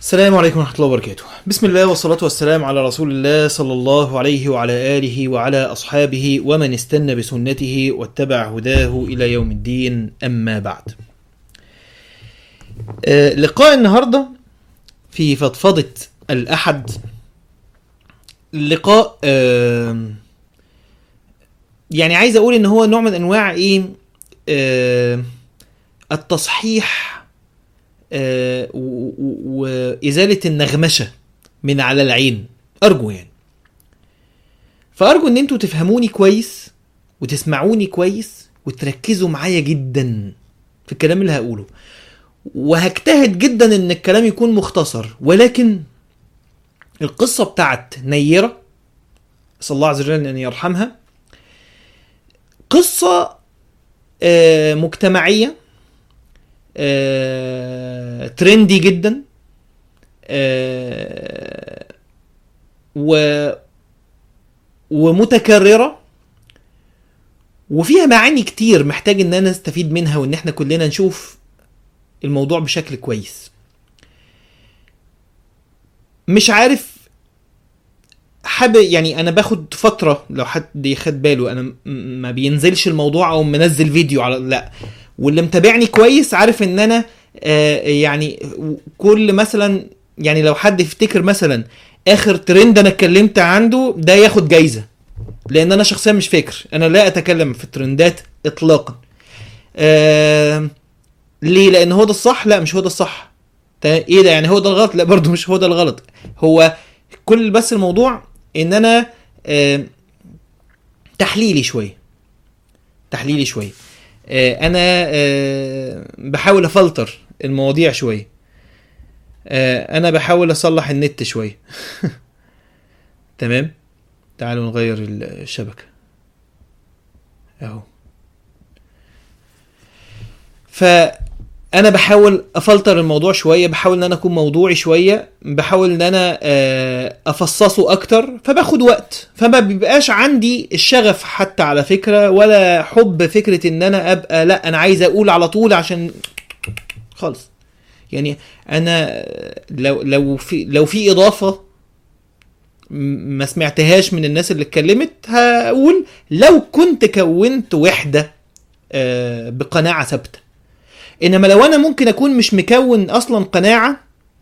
السلام عليكم ورحمة الله وبركاته بسم الله والصلاة والسلام على رسول الله صلى الله عليه وعلى آله وعلى أصحابه ومن استنى بسنته واتبع هداه إلى يوم الدين أما بعد آه، لقاء النهاردة في فضفضة الأحد لقاء آه، يعني عايز أقول إن هو نوع من أنواع إيه آه، التصحيح آه، و- و- وإزالة النغمشة من على العين أرجو يعني فأرجو إن أنتوا تفهموني كويس وتسمعوني كويس وتركزوا معايا جدا في الكلام اللي هقوله وهجتهد جدا إن الكلام يكون مختصر ولكن القصة بتاعت نيرة أسأل الله عز وجل أن يرحمها قصة آه، مجتمعية آه، ترندي جدا آه، و ومتكررة وفيها معاني كتير محتاج ان انا استفيد منها وان احنا كلنا نشوف الموضوع بشكل كويس مش عارف حابب يعني انا باخد فتره لو حد ياخد باله انا م- ما بينزلش الموضوع او منزل فيديو على لا واللي متابعني كويس عارف ان انا آه يعني كل مثلا يعني لو حد يفتكر مثلا اخر ترند انا اتكلمت عنده ده ياخد جايزه لان انا شخصيا مش فاكر انا لا اتكلم في الترندات اطلاقا آه ليه لان هو ده الصح لا مش هو ده الصح تا- ايه ده يعني هو ده الغلط لا برضو مش هو ده الغلط هو كل بس الموضوع ان انا آه تحليلي شويه تحليلي شويه آه، انا آه، بحاول افلتر المواضيع شويه آه، انا بحاول اصلح النت شويه تمام تعالوا نغير الشبكه اهو فانا بحاول افلتر الموضوع شويه بحاول ان انا اكون موضوعي شويه بحاول ان انا آه، افصصه اكتر فباخد وقت فما بيبقاش عندي الشغف حتى على فكره ولا حب فكره ان انا ابقى لا انا عايز اقول على طول عشان خالص يعني انا لو لو في لو في اضافه م- ما سمعتهاش من الناس اللي اتكلمت هقول لو كنت كونت وحده آه، بقناعه ثابته انما لو انا ممكن اكون مش مكون اصلا قناعه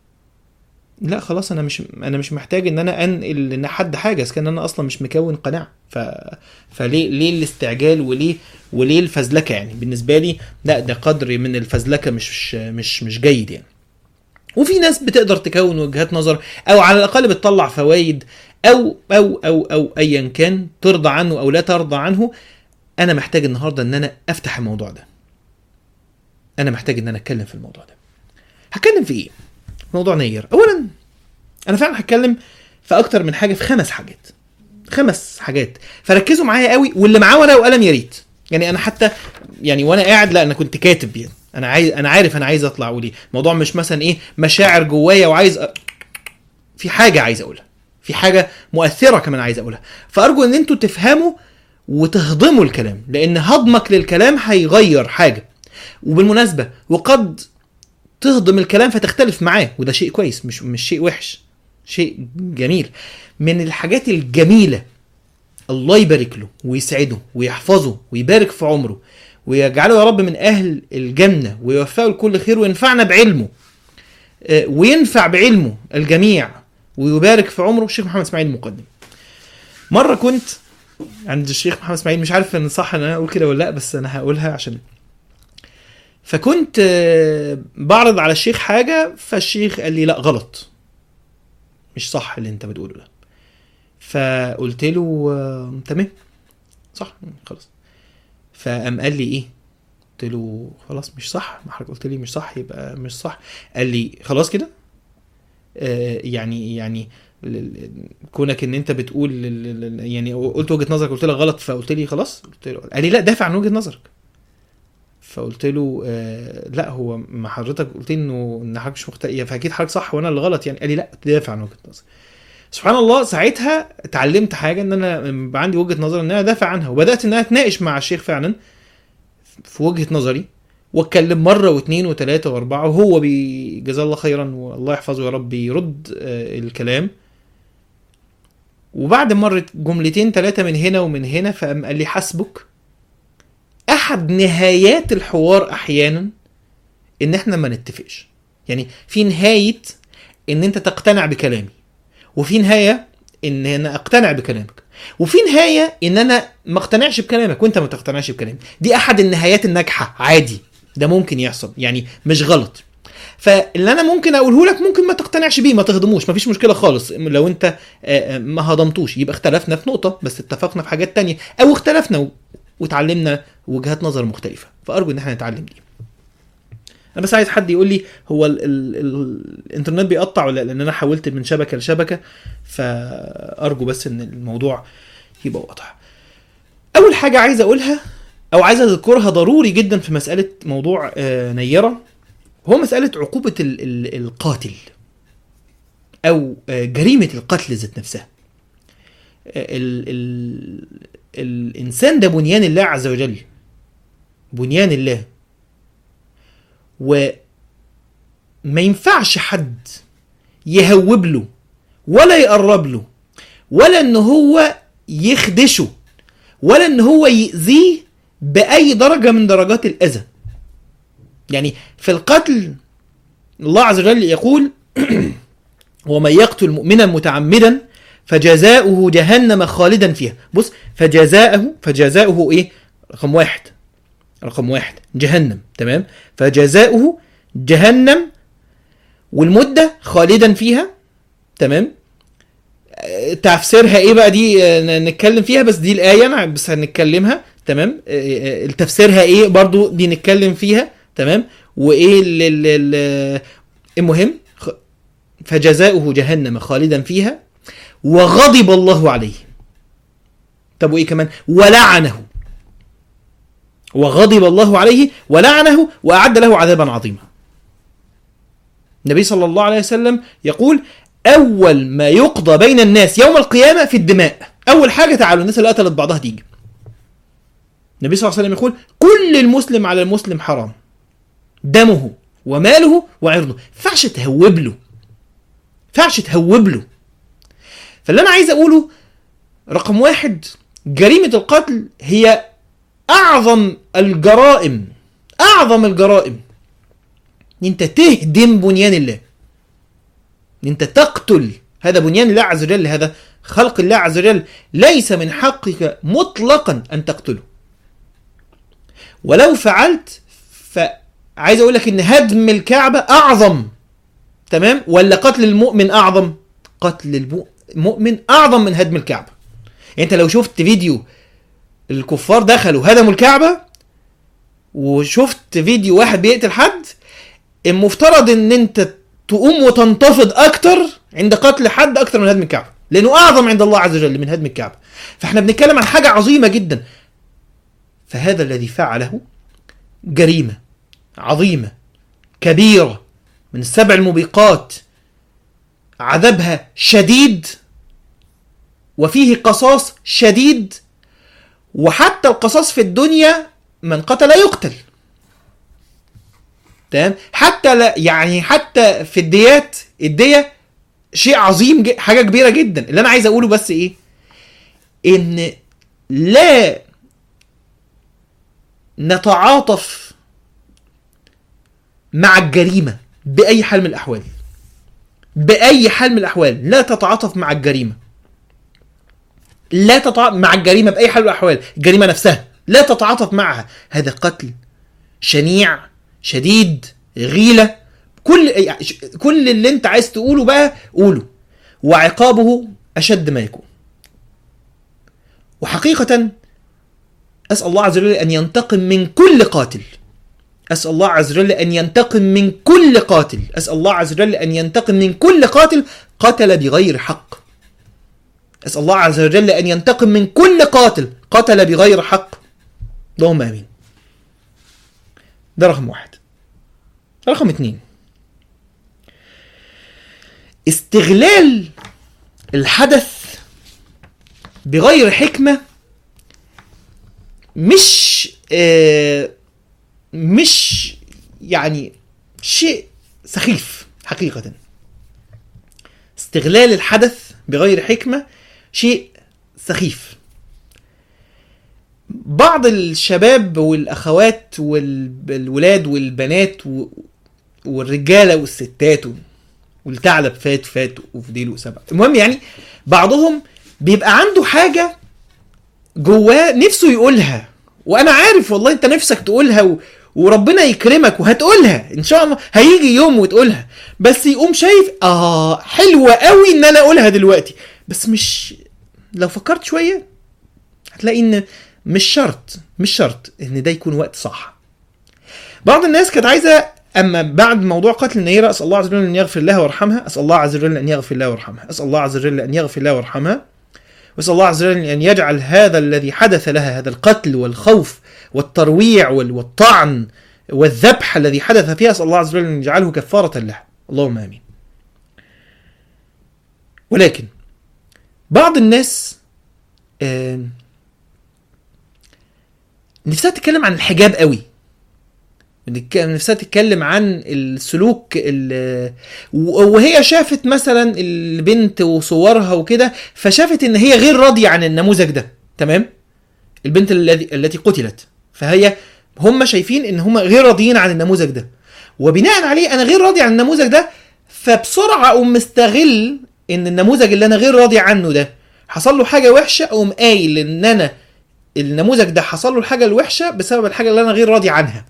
لا خلاص انا مش انا مش محتاج ان انا انقل ان حد حاجه اذا كان انا اصلا مش مكون قناعه ف فليه ليه الاستعجال وليه وليه الفزلكه يعني بالنسبه لي لا ده قدر من الفزلكه مش مش مش جيد يعني وفي ناس بتقدر تكون وجهات نظر او على الاقل بتطلع فوائد او او او او ايا كان ترضى عنه او لا ترضى عنه انا محتاج النهارده ان انا افتح الموضوع ده انا محتاج ان انا اتكلم في الموضوع ده هتكلم في ايه موضوع نير اولا انا فعلا هتكلم في اكتر من حاجه في خمس حاجات خمس حاجات فركزوا معايا قوي واللي معاه ورقه وقلم يا ريت يعني انا حتى يعني وانا قاعد لا انا كنت كاتب يعني انا عايز انا عارف انا عايز اطلع اقول ايه الموضوع مش مثلا ايه مشاعر جوايا وعايز أ... في حاجه عايز اقولها في حاجه مؤثره كمان عايز اقولها فارجو ان انتوا تفهموا وتهضموا الكلام لان هضمك للكلام هيغير حاجه وبالمناسبه وقد تهضم الكلام فتختلف معاه وده شيء كويس مش مش شيء وحش شيء جميل من الحاجات الجميله الله يبارك له ويسعده ويحفظه ويبارك في عمره ويجعله يا رب من اهل الجنه ويوفقه لكل خير وينفعنا بعلمه آه، وينفع بعلمه الجميع ويبارك في عمره الشيخ محمد اسماعيل المقدم مره كنت عند الشيخ محمد اسماعيل مش عارف ان صح ان انا اقول كده ولا لا بس انا هقولها عشان فكنت آه، بعرض على الشيخ حاجه فالشيخ قال لي لا غلط مش صح اللي انت بتقوله ده فقلت له آه، تمام صح خلاص فقام قال لي ايه قلت له خلاص مش صح ما حضرتك قلت لي مش صح يبقى مش صح قال لي خلاص كده آه يعني يعني ل- ل- كونك ان انت بتقول ل- ل- ل- يعني قلت وجهه نظرك قلت لك غلط فقلت لي خلاص قلت له قال لي لا دافع عن وجهه نظرك فقلت له آه لا هو ما حضرتك قلت لي انه ان حضرتك مش مختلف فاكيد حضرتك صح وانا اللي غلط يعني قال لي لا دافع عن وجهه نظرك سبحان الله ساعتها اتعلمت حاجه ان انا يبقى عندي وجهه نظر ان انا ادافع عنها وبدات ان انا اتناقش مع الشيخ فعلا في وجهه نظري واتكلم مره واثنين وثلاثه واربعه وهو بي جزاه الله خيرا والله يحفظه يا رب بيرد آه، الكلام وبعد مرت جملتين ثلاثه من هنا ومن هنا فقام قال لي حسبك احد نهايات الحوار احيانا ان احنا ما نتفقش يعني في نهايه ان انت تقتنع بكلامي وفي نهايه ان انا اقتنع بكلامك وفي نهايه ان انا ما اقتنعش بكلامك وانت ما تقتنعش بكلامي دي احد النهايات الناجحه عادي ده ممكن يحصل يعني مش غلط فاللي انا ممكن اقوله لك ممكن ما تقتنعش بيه ما تهضموش مفيش مشكله خالص لو انت آه، آه، ما هضمتوش يبقى اختلفنا في نقطه بس اتفقنا في حاجات تانية او اختلفنا و- وتعلمنا وجهات نظر مختلفه فارجو ان احنا نتعلم دي انا بس عايز حد يقول لي هو ال ال ال الانترنت بيقطع ولا لأ؟ لان انا حولت من شبكه لشبكه فارجو بس ان الموضوع يبقى واضح اول حاجه عايز اقولها او عايز اذكرها ضروري جدا في مساله موضوع آه، نيره هو مساله عقوبه ال ال القاتل او آه، جريمه القتل ذات نفسها آه، ال ال الانسان ده بنيان الله عز وجل بنيان الله وما ينفعش حد يهوب له ولا يقرب له ولا ان هو يخدشه ولا ان هو يأذيه بأي درجة من درجات الأذى يعني في القتل الله عز وجل يقول ومن يقتل مؤمنا متعمدا فجزاؤه جهنم خالدا فيها بص فجزاؤه فجزاؤه ايه رقم واحد رقم واحد جهنم تمام فجزاؤه جهنم والمدة خالدا فيها تمام آه، تفسيرها ايه بقى دي آه، ن- نتكلم فيها بس دي الآية أنا بس هنتكلمها تمام آه، آه، تفسيرها ايه برضو دي نتكلم فيها تمام وايه ال- ال- ال- المهم خ- فجزاؤه جهنم خالدا فيها وغضب الله عليه طب وايه كمان ولعنه وغضب الله عليه ولعنه واعد له عذابا عظيما النبي صلى الله عليه وسلم يقول اول ما يقضى بين الناس يوم القيامه في الدماء اول حاجه تعالوا الناس اللي قتلت بعضها تيجي النبي صلى الله عليه وسلم يقول كل المسلم على المسلم حرام دمه وماله وعرضه فعش تهوب له فعش تهوب له فاللي انا عايز اقوله رقم واحد جريمه القتل هي اعظم الجرائم اعظم الجرائم ان انت تهدم بنيان الله ان انت تقتل هذا بنيان الله عز وجل هذا خلق الله عز وجل ليس من حقك مطلقا ان تقتله ولو فعلت فعايز اقول لك ان هدم الكعبه اعظم تمام ولا قتل المؤمن اعظم قتل المؤمن اعظم من هدم الكعبه يعني انت لو شفت فيديو الكفار دخلوا هدموا الكعبه وشفت فيديو واحد بيقتل حد المفترض ان انت تقوم وتنتفض اكتر عند قتل حد اكتر من هدم الكعبه لانه اعظم عند الله عز وجل من هدم الكعبه فاحنا بنتكلم عن حاجه عظيمه جدا فهذا الذي فعله جريمه عظيمه كبيره من السبع الموبقات عذابها شديد وفيه قصاص شديد وحتى القصاص في الدنيا من قتل يقتل تمام حتى لا يعني حتى في الديات الدية شيء عظيم ج- حاجة كبيرة جدا اللي انا عايز اقوله بس ايه ان لا نتعاطف مع الجريمة بأي حال من الأحوال بأي حال من الأحوال لا تتعاطف مع الجريمة لا تتعاطف مع الجريمة بأي حال من الأحوال الجريمة نفسها لا تتعاطف معها هذا قتل شنيع شديد غيلة كل يعني ش- كل اللي انت عايز تقوله بقى قوله وعقابه أشد ما يكون وحقيقة أسأل الله عز وجل أن ينتقم من كل قاتل أسأل الله عز وجل أن ينتقم من كل قاتل أسأل الله عز وجل أن ينتقم من كل قاتل قتل بغير حق أسأل الله عز وجل أن ينتقم من كل قاتل قتل بغير حق اللهم آمين ده رقم واحد رقم اتنين استغلال الحدث بغير حكمة مش آه مش يعني شيء سخيف حقيقة استغلال الحدث بغير حكمة شيء سخيف بعض الشباب والأخوات والولاد والبنات و- والرجالة والستات و- والثعلب فات فات وفضيله سبع المهم يعني بعضهم بيبقى عنده حاجة جواه نفسه يقولها وانا عارف والله انت نفسك تقولها و... وربنا يكرمك وهتقولها ان شاء الله هيجي يوم وتقولها بس يقوم شايف اه حلوة قوي ان انا اقولها دلوقتي بس مش لو فكرت شوية هتلاقي ان مش شرط مش شرط ان ده يكون وقت صح بعض الناس كانت عايزة اما بعد موضوع قتل النيرة اسال الله عز وجل ان يغفر لها ويرحمها اسال الله عز وجل ان يغفر لها ويرحمها اسال الله عز وجل ان يغفر لها ويرحمها واسال الله عز وجل ان يجعل هذا الذي حدث لها هذا القتل والخوف والترويع وال- والطعن والذبح الذي حدث فيها اسال الله عز وجل ان يجعله كفاره لها اللهم امين ولكن بعض الناس آه، نفسها تتكلم عن الحجاب قوي بنتك- نفسها تتكلم عن السلوك ال- و- وهي شافت مثلا البنت وصورها وكده فشافت ان هي غير راضيه عن النموذج ده تمام البنت الذي التي قتلت فهي هم شايفين ان هم غير راضيين عن النموذج ده وبناء عليه انا غير راضي عن النموذج ده فبسرعه اقوم مستغل ان النموذج اللي انا غير راضي عنه ده حصل له حاجه وحشه اقوم قايل ان انا النموذج ده حصل له الحاجه الوحشه بسبب الحاجه اللي انا غير راضي عنها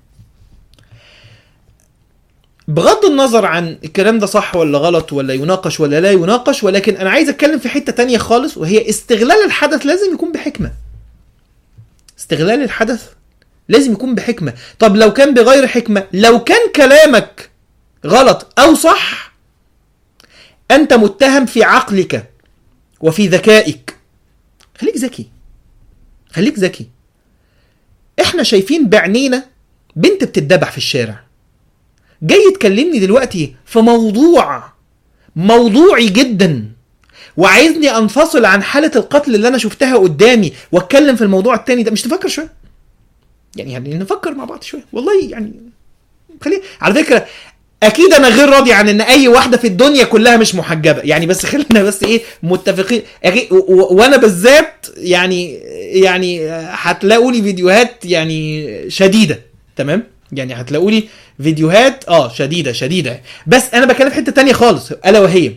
بغض النظر عن الكلام ده صح ولا غلط ولا يناقش ولا لا يناقش ولكن انا عايز اتكلم في حتة تانية خالص وهي استغلال الحدث لازم يكون بحكمة استغلال الحدث لازم يكون بحكمة طب لو كان بغير حكمة لو كان كلامك غلط او صح انت متهم في عقلك وفي ذكائك خليك ذكي خليك ذكي احنا شايفين بعينينا بنت بتتذبح في الشارع جاي تكلمني دلوقتي في موضوع موضوعي جدا وعايزني انفصل عن حالة القتل اللي انا شفتها قدامي واتكلم في الموضوع التاني ده مش تفكر شوية يعني يعني نفكر مع بعض شوية والله يعني خلي على فكرة اكيد انا غير راضي عن ان اي واحده في الدنيا كلها مش محجبه يعني بس خلينا بس ايه متفقين أكيد- و- و- وانا بالذات يعني يعني هتلاقوا لي فيديوهات يعني شديده تمام يعني هتلاقوا لي فيديوهات اه شديده شديده بس انا بتكلم في حته تانية خالص الا وهي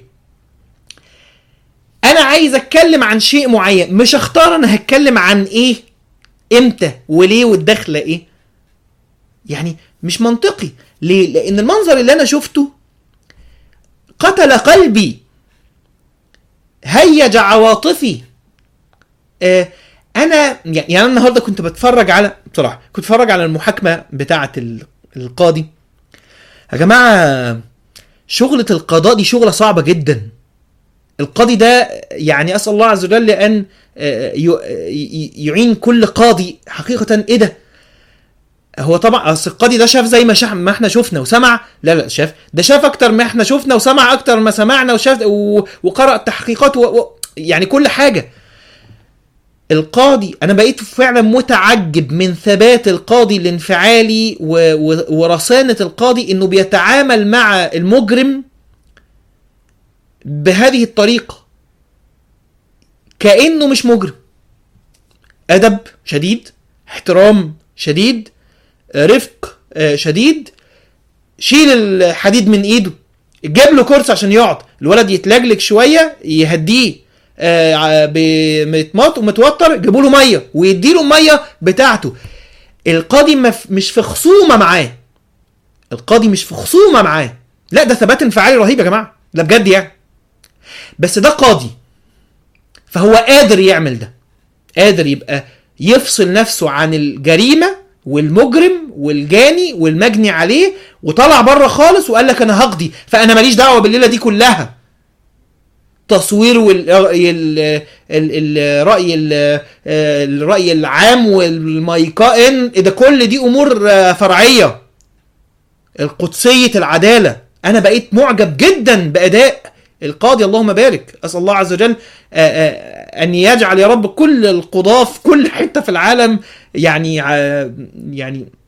انا عايز اتكلم عن شيء معين مش اختار انا هتكلم عن ايه امتى وليه والدخله ايه يعني مش منطقي ليه لان المنظر اللي انا شفته قتل قلبي هيج عواطفي آه انا يعني انا النهارده كنت بتفرج على بصراحه كنت بتفرج على المحاكمه بتاعه ال- القاضي يا جماعه شغله القضاء دي شغله صعبه جدا القاضي ده يعني اسال الله عز وجل ان آه، ي- ي- يعين كل قاضي حقيقه ايه ده هو طبعا اصل القاضي ده شاف زي ما شاف ما احنا شفنا وسمع لا لا شاف ده شاف اكتر ما احنا شفنا وسمع اكتر ما سمعنا وشاف و... وقرأ تحقيقات و... و... يعني كل حاجه القاضي انا بقيت فعلا متعجب من ثبات القاضي الانفعالي و... و... ورصانه القاضي انه بيتعامل مع المجرم بهذه الطريقه كانه مش مجرم ادب شديد احترام شديد رفق آه، شديد شيل الحديد من ايده جاب له كرسي عشان يقعد الولد يتلجلج شويه يهديه آه، ع- ب- متمط ومتوتر جيبوا له ميه ويديله الميه بتاعته القاضي ما ف- مش في خصومه معاه القاضي مش في خصومه معاه لا ده ثبات انفعالي رهيب يا جماعه ده بجد يعني بس ده قاضي فهو قادر يعمل ده قادر يبقى يفصل نفسه عن الجريمه والمجرم والجاني والمجني عليه وطلع بره خالص وقال لك انا هقضي فانا ماليش دعوه بالليله دي كلها تصوير والراي الراي ال- الراي العام والمايكائن ده كل دي امور آه، فرعيه القدسيه العداله انا بقيت معجب جدا باداء القاضي اللهم بارك اسال الله عز وجل آه، آه، ان يجعل يا رب كل القضاه في كل حته في العالم يعني ع- يعني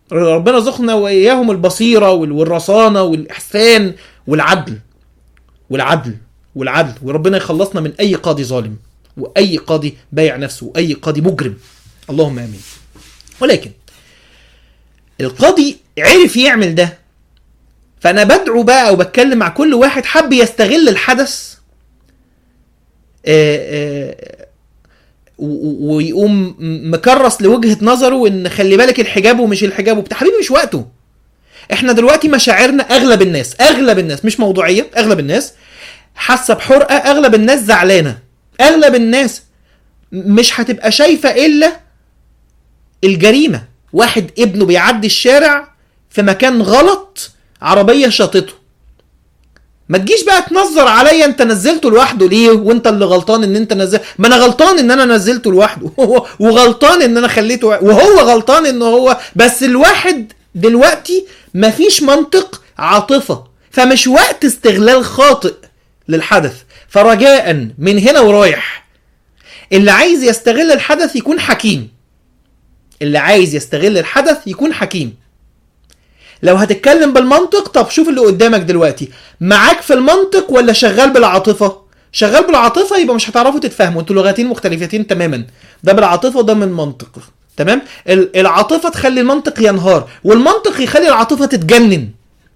ربنا رزقنا واياهم البصيره وال- والرصانه والاحسان والعدل والعدل والعدل وربنا يخلصنا من اي قاضي ظالم واي قاضي بايع نفسه واي قاضي مجرم اللهم امين ولكن القاضي عرف يعمل ده فانا بدعو بقى او بتكلم مع كل واحد حب يستغل الحدث آه، آه، و- و- ويقوم مكرس لوجهه نظره ان خلي بالك الحجاب ومش الحجاب وبتاع حبيبي مش وقته احنا دلوقتي مشاعرنا اغلب الناس اغلب الناس مش موضوعيه اغلب الناس حاسه بحرقه اغلب الناس زعلانه اغلب الناس م- مش هتبقى شايفه الا الجريمه واحد ابنه بيعدي الشارع في مكان غلط عربيه شاطته ما تجيش بقى تنظر عليا انت نزلته لوحده ليه وانت اللي غلطان ان انت نزل ما انا غلطان ان انا نزلته لوحده وغلطان ان انا خليته وهو غلطان ان هو بس الواحد دلوقتي مفيش منطق عاطفه فمش وقت استغلال خاطئ للحدث فرجاء من هنا ورايح اللي عايز يستغل الحدث يكون حكيم اللي عايز يستغل الحدث يكون حكيم لو هتتكلم بالمنطق طب شوف اللي قدامك دلوقتي معاك في المنطق ولا شغال بالعاطفة شغال بالعاطفة يبقى مش هتعرفوا تتفاهموا انتوا لغتين مختلفتين تماما ده بالعاطفة وده من المنطق تمام ال- العاطفة تخلي المنطق ينهار والمنطق يخلي العاطفة تتجنن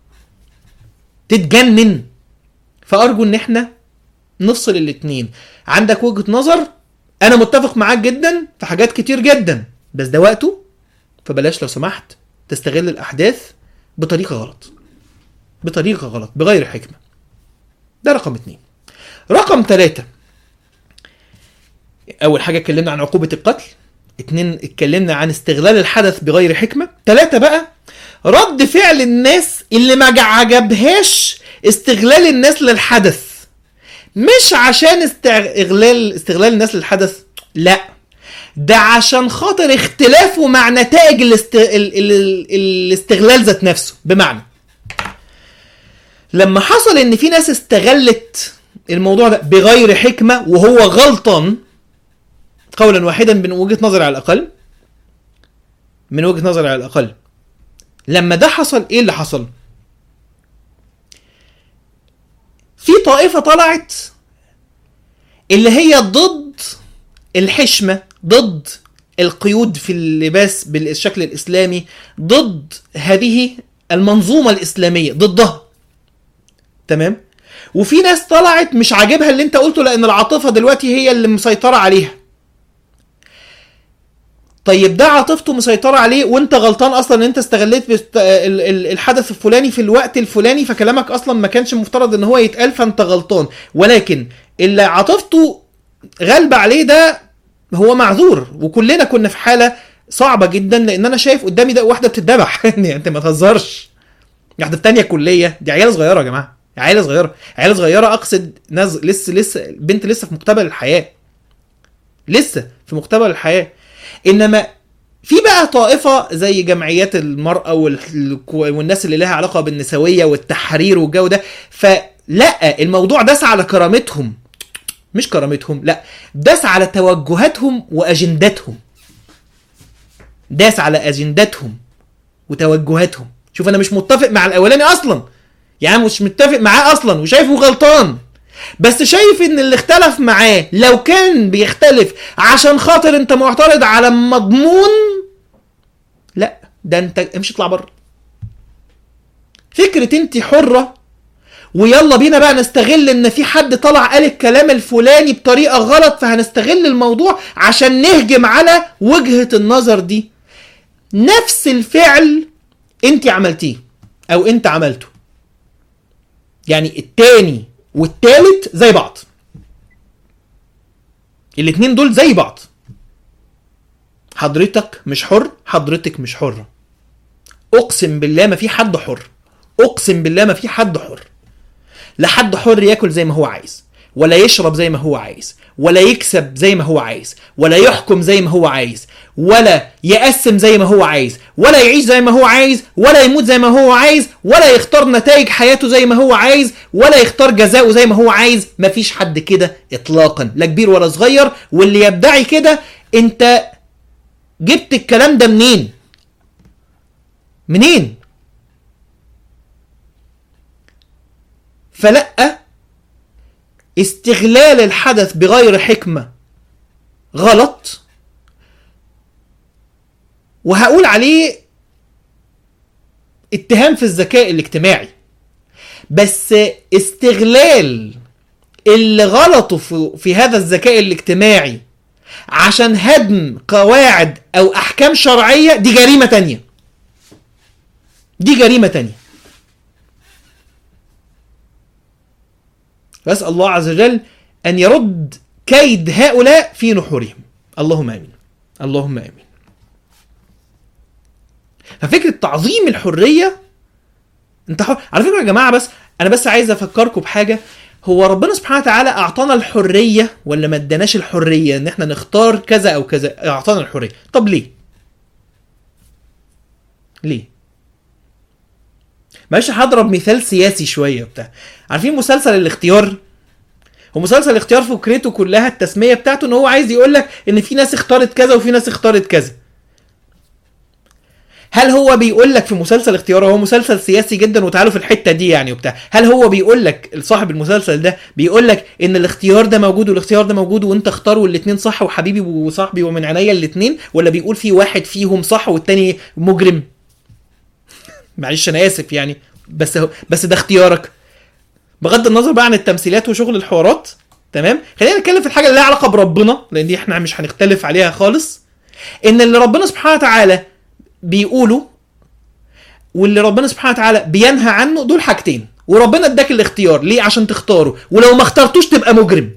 تتجنن فأرجو ان احنا نفصل الاتنين عندك وجهة نظر انا متفق معاك جدا في حاجات كتير جدا بس ده وقته فبلاش لو سمحت تستغل الاحداث بطريقه غلط بطريقه غلط بغير حكمه ده رقم اتنين رقم ثلاثة اول حاجه اتكلمنا عن عقوبه القتل اتنين اتكلمنا عن استغلال الحدث بغير حكمه ثلاثة بقى رد فعل الناس اللي ما عجبهاش استغلال الناس للحدث مش عشان استغلال استغلال الناس للحدث لا ده عشان خاطر اختلافه مع نتائج الاست... ال... ال... ال... الاستغلال ذات نفسه بمعنى لما حصل ان في ناس استغلت الموضوع ده بغير حكمه وهو غلطان قولا واحدا من وجهه نظري على الاقل من وجهه نظري على الاقل لما ده حصل ايه اللي حصل في طائفه طلعت اللي هي ضد الحشمه ضد القيود في اللباس بالشكل الاسلامي ضد هذه المنظومه الاسلاميه ضدها تمام وفي ناس طلعت مش عاجبها اللي انت قلته لان العاطفه دلوقتي هي اللي مسيطره عليها طيب ده عاطفته مسيطرة عليه وانت غلطان اصلا ان انت استغليت بست... ال- ال- الحدث الفلاني في الوقت الفلاني فكلامك اصلا ما كانش مفترض ان هو يتقال فانت غلطان ولكن اللي عاطفته غالبة عليه ده هو معذور وكلنا كنا في حالة صعبة جدا لان انا شايف قدامي ده واحدة بتتذبح يعني انت ما تهزرش واحدة في تانية كلية دي عيال صغيرة يا جماعة عيال صغيرة عيال صغيرة اقصد ناس لسه لسه بنت لسه في مقتبل الحياة لسه في مقتبل الحياة انما في بقى طائفة زي جمعيات المرأة وال- والناس اللي لها علاقة بالنسوية والتحرير والجو ده فلا الموضوع داس على كرامتهم مش كرامتهم لا داس على توجهاتهم واجنداتهم داس على اجنداتهم وتوجهاتهم شوف انا مش متفق مع الاولاني اصلا يعني مش متفق معاه اصلا وشايفه غلطان بس شايف ان اللي اختلف معاه لو كان بيختلف عشان خاطر انت معترض على مضمون لا ده انت امشي اطلع بره فكرة انت حرة ويلا بينا بقى نستغل ان في حد طلع قال الكلام الفلاني بطريقة غلط فهنستغل الموضوع عشان نهجم على وجهة النظر دي نفس الفعل انت عملتيه او انت عملته يعني التاني والتالت زي بعض الاتنين دول زي بعض حضرتك مش حر حضرتك مش حرة اقسم بالله ما في حد حر اقسم بالله ما في حد حر لا حد حر ياكل زي ما هو عايز ولا يشرب زي ما هو عايز ولا يكسب زي ما هو عايز ولا يحكم زي ما هو عايز ولا يقسم زي ما هو عايز ولا يعيش زي ما هو عايز ولا يموت زي ما هو عايز ولا يختار نتائج حياته زي ما هو عايز ولا يختار جزاؤه زي ما هو عايز مفيش حد كده اطلاقا لا كبير ولا صغير واللي يدعي كده انت جبت الكلام ده منين منين فلا استغلال الحدث بغير حكمة غلط وهقول عليه اتهام في الذكاء الاجتماعي بس استغلال اللي غلطوا في, في هذا الذكاء الاجتماعي عشان هدم قواعد او احكام شرعية دي جريمة تانية دي جريمة تانية فأسأل الله عز وجل أن يرد كيد هؤلاء في نحورهم اللهم آمين اللهم آمين ففكرة تعظيم الحرية انت حر... على فكرة يا جماعة بس أنا بس عايز أفكركم بحاجة هو ربنا سبحانه وتعالى أعطانا الحرية ولا ما اداناش الحرية إن احنا نختار كذا أو كذا أعطانا الحرية طب ليه؟ ليه؟ معلش هضرب مثال سياسي شويه بتاع عارفين مسلسل الاختيار هو مسلسل الاختيار فكرته كلها التسميه بتاعته ان هو عايز يقول لك ان في ناس اختارت كذا وفي ناس اختارت كذا هل هو بيقول لك في مسلسل اختيار هو مسلسل سياسي جدا وتعالوا في الحته دي يعني وبتاع هل هو بيقول لك صاحب المسلسل ده بيقول لك ان الاختيار ده موجود والاختيار ده موجود وانت اختار والاثنين صح وحبيبي وصاحبي ومن عينيا الاثنين ولا بيقول في واحد فيهم صح والتاني مجرم معلش انا اسف يعني بس هو بس ده اختيارك بغض النظر بقى عن التمثيلات وشغل الحوارات تمام خلينا نتكلم في الحاجه اللي لها علاقه بربنا لان دي احنا مش هنختلف عليها خالص ان اللي ربنا سبحانه وتعالى بيقوله واللي ربنا سبحانه وتعالى بينهى عنه دول حاجتين وربنا اداك الاختيار ليه عشان تختاره ولو ما اخترتوش تبقى مجرم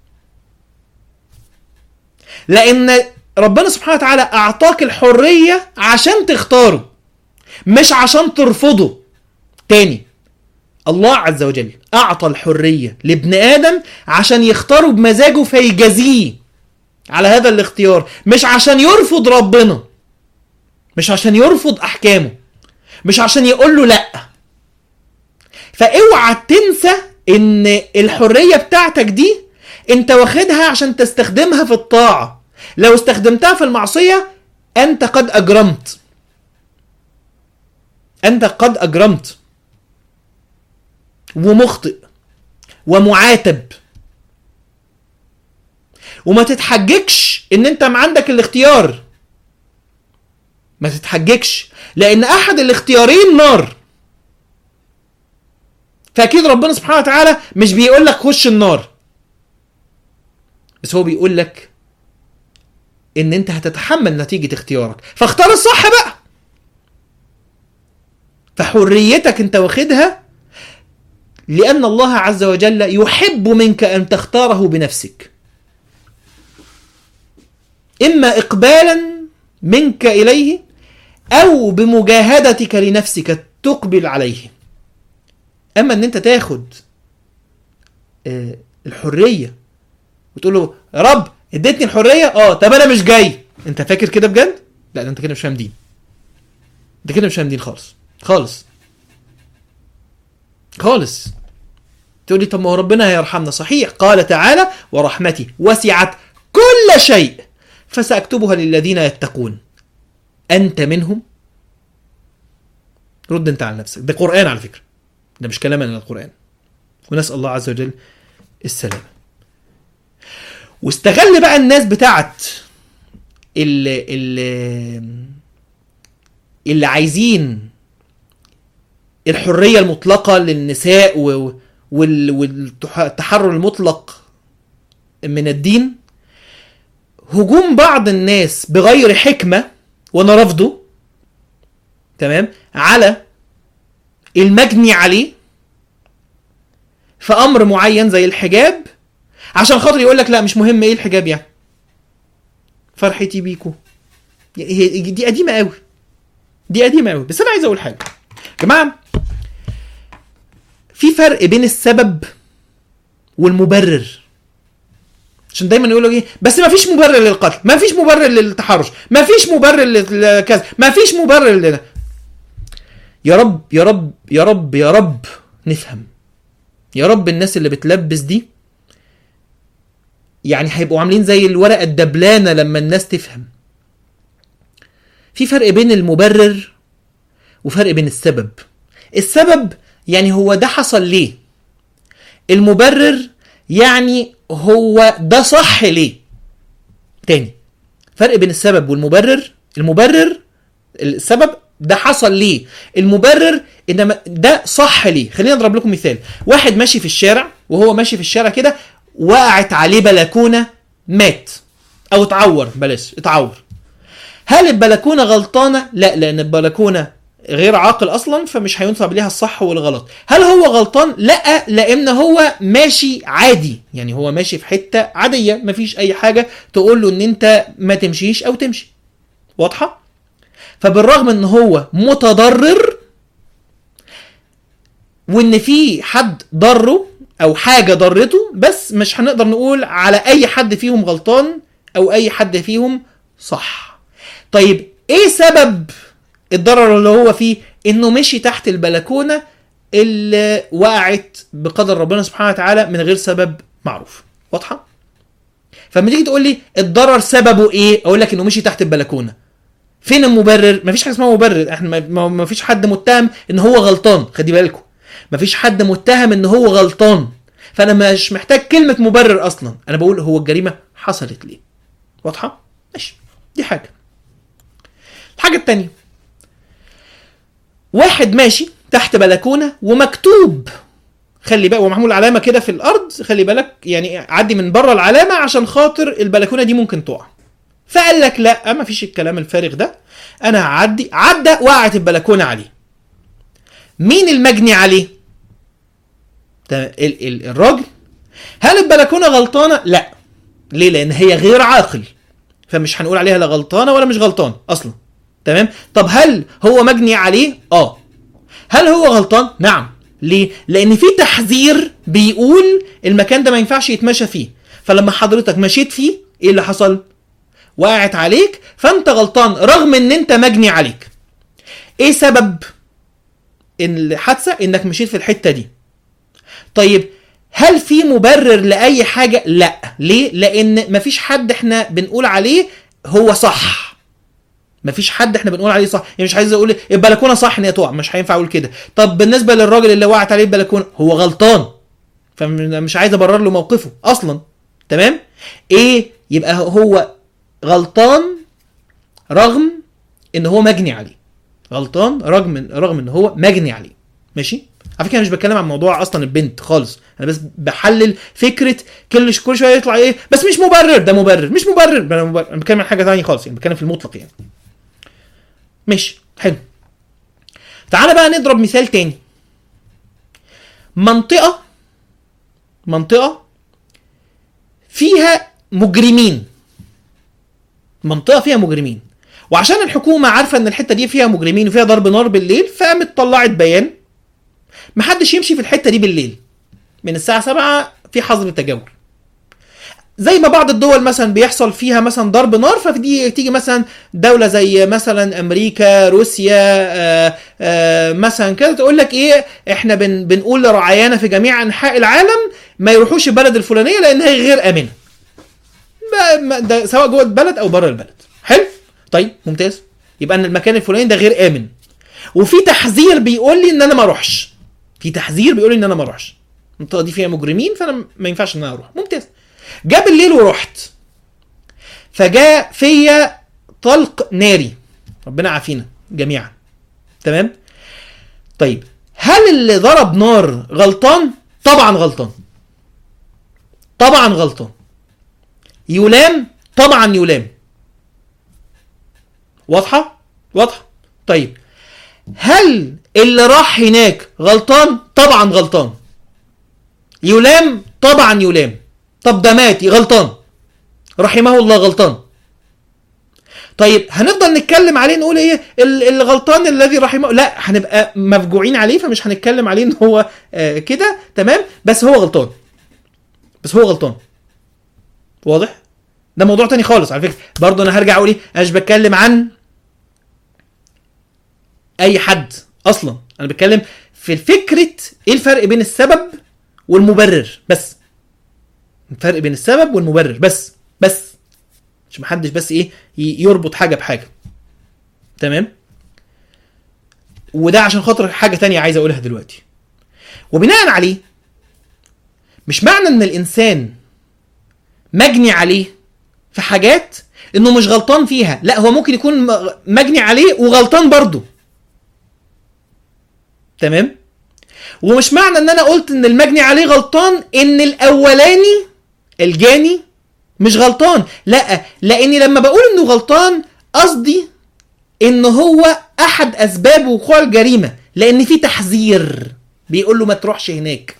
لان ربنا سبحانه وتعالى اعطاك الحريه عشان تختاره مش عشان ترفضه تاني الله عز وجل اعطى الحريه لابن ادم عشان يختاره بمزاجه فيجازيه على هذا الاختيار مش عشان يرفض ربنا مش عشان يرفض احكامه مش عشان يقول له لا فاوعى تنسى ان الحريه بتاعتك دي انت واخدها عشان تستخدمها في الطاعه لو استخدمتها في المعصيه انت قد اجرمت انت قد اجرمت ومخطئ ومعاتب وما تتحججش ان انت ما عندك الاختيار ما تتحججش لان احد الاختيارين نار فاكيد ربنا سبحانه وتعالى مش بيقول لك خش النار بس هو بيقول لك ان انت هتتحمل نتيجة اختيارك فاختار الصح بقى فحريتك انت واخدها لأن الله عز وجل يحب منك أن تختاره بنفسك إما إقبالا منك إليه أو بمجاهدتك لنفسك تقبل عليه أما أن أنت تاخد آه، الحرية وتقول له يا رب اديتني الحرية اه طب أنا مش جاي أنت فاكر كده بجد؟ لا ده أنت كده مش فاهم دين أنت كده مش فاهم دين خالص خالص خالص تقول لي طب ما هو ربنا هيرحمنا صحيح قال تعالى ورحمتي وسعت كل شيء فسأكتبها للذين يتقون أنت منهم رد أنت على نفسك ده قرآن على فكرة ده مش كلام من القرآن ونسأل الله عز وجل السلامة واستغل بقى الناس بتاعت اللي, اللي, اللي عايزين الحرية المطلقة للنساء و- وال- والتحرر المطلق من الدين هجوم بعض الناس بغير حكمة وانا رافضه تمام على المجني عليه في امر معين زي الحجاب عشان خاطر يقول لك لا مش مهم ايه الحجاب يعني فرحتي بيكو هي دي قديمه قوي دي قديمه قوي بس انا عايز اقول حاجه يا جماعه في فرق بين السبب والمبرر عشان دايما يقولوا ايه بس ما فيش مبرر للقتل ما فيش مبرر للتحرش ما فيش مبرر لكذا ما فيش مبرر لده يا رب يا رب يا رب يا رب نفهم يا رب الناس اللي بتلبس دي يعني هيبقوا عاملين زي الورقه الدبلانه لما الناس تفهم في فرق بين المبرر وفرق بين السبب السبب يعني هو ده حصل ليه المبرر يعني هو ده صح ليه تاني فرق بين السبب والمبرر المبرر السبب ده حصل ليه المبرر انما ده صح ليه خلينا اضرب لكم مثال واحد ماشي في الشارع وهو ماشي في الشارع كده وقعت عليه بلكونه مات او اتعور بلاش اتعور هل البلكونه غلطانه لا لان البلكونه غير عاقل اصلا فمش هينسب ليها الصح والغلط هل هو غلطان لا لان هو ماشي عادي يعني هو ماشي في حته عاديه مفيش اي حاجه تقول له ان انت ما تمشيش او تمشي واضحه فبالرغم ان هو متضرر وان في حد ضره او حاجه ضرته بس مش هنقدر نقول على اي حد فيهم غلطان او اي حد فيهم صح طيب ايه سبب الضرر اللي هو فيه انه مشي تحت البلكونه اللي وقعت بقدر ربنا سبحانه وتعالى من غير سبب معروف واضحه فلما تيجي تقول لي الضرر سببه ايه اقول لك انه مشي تحت البلكونه فين المبرر مفيش حاجه اسمها مبرر احنا ما ما فيش حد متهم ان هو غلطان خدي بالكم مفيش حد متهم ان هو غلطان فانا مش محتاج كلمه مبرر اصلا انا بقول هو الجريمه حصلت ليه واضحه ماشي دي حاجه الحاجه التانية واحد ماشي تحت بلكونه ومكتوب خلي بالك ومعمول علامه كده في الارض خلي بالك يعني عدي من بره العلامه عشان خاطر البلكونه دي ممكن تقع فقال لك لا ما فيش الكلام الفارغ ده انا هعدي عدى وقعت البلكونه عليه مين المجني عليه ده ال- ال- الراجل هل البلكونه غلطانه لا ليه لان هي غير عاقل فمش هنقول عليها لا غلطانه ولا مش غلطان اصلا تمام طب هل هو مجني عليه اه هل هو غلطان نعم ليه لان في تحذير بيقول المكان ده ما ينفعش يتمشى فيه فلما حضرتك مشيت فيه ايه اللي حصل وقعت عليك فانت غلطان رغم ان انت مجني عليك ايه سبب الحادثه انك مشيت في الحته دي طيب هل في مبرر لاي حاجه لا ليه لان مفيش حد احنا بنقول عليه هو صح مفيش حد احنا بنقول عليه صح يعني مش عايز اقول البلكونه صح ان هي تقع مش هينفع اقول كده طب بالنسبه للراجل اللي وقعت عليه البلكونه هو غلطان فمش عايز ابرر له موقفه اصلا تمام ايه يبقى هو غلطان رغم ان هو مجني عليه غلطان رغم رغم ان هو مجني عليه ماشي على فكره انا مش بتكلم عن موضوع اصلا البنت خالص انا بس بحلل فكره كل كل شويه يطلع ايه بس مش مبرر ده مبرر مش مبرر ده مبرر انا بتكلم عن حاجه ثانيه خالص يعني بتكلم في المطلق يعني ماشي حلو تعالى بقى نضرب مثال تاني منطقه منطقه فيها مجرمين منطقه فيها مجرمين وعشان الحكومه عارفه ان الحته دي فيها مجرمين وفيها ضرب نار بالليل فقامت طلعت بيان محدش يمشي في الحته دي بالليل من الساعه 7 في حظر تجول زي ما بعض الدول مثلا بيحصل فيها مثلا ضرب نار فدي تيجي مثلا دوله زي مثلا امريكا روسيا آآ آآ مثلا كده تقول لك ايه احنا بن بنقول لرعايانا في جميع انحاء العالم ما يروحوش البلد الفلانيه لان هي غير امنه ما- ما- ده سواء جوه البلد او بره البلد حلو طيب ممتاز يبقى ان المكان الفلاني ده غير امن وفي تحذير بيقول لي ان انا ما اروحش في تحذير بيقول لي ان انا ما اروحش المنطقه دي فيها مجرمين فانا ما ينفعش ان انا اروح ممتاز جاء بالليل ورحت فجاء فيا طلق ناري ربنا عافينا جميعا تمام طيب هل اللي ضرب نار غلطان طبعا غلطان طبعا غلطان يلام طبعا يلام واضحه واضحه طيب هل اللي راح هناك غلطان طبعا غلطان يلام طبعا يلام طب ده مات غلطان رحمه الله غلطان طيب هنفضل نتكلم عليه نقول ايه ال- الغلطان الذي رحمه لا هنبقى مفجوعين عليه فمش هنتكلم عليه ان هو آه كده تمام بس هو غلطان بس هو غلطان واضح ده موضوع تاني خالص على فكره برضه انا هرجع اقول ايه انا مش بتكلم عن اي حد اصلا انا بتكلم في فكره ايه الفرق بين السبب والمبرر بس الفرق بين السبب والمبرر بس بس مش محدش بس ايه ي- يربط حاجه بحاجه تمام وده عشان خاطر حاجه تانية عايز اقولها دلوقتي وبناء عليه مش معنى ان الانسان مجني عليه في حاجات انه مش غلطان فيها لا هو ممكن يكون م- مجني عليه وغلطان برضه تمام ومش معنى ان انا قلت ان المجني عليه غلطان ان الاولاني الجاني مش غلطان لا لاني لما بقول انه غلطان قصدي ان هو احد اسباب وقوع الجريمه لان في تحذير بيقول له ما تروحش هناك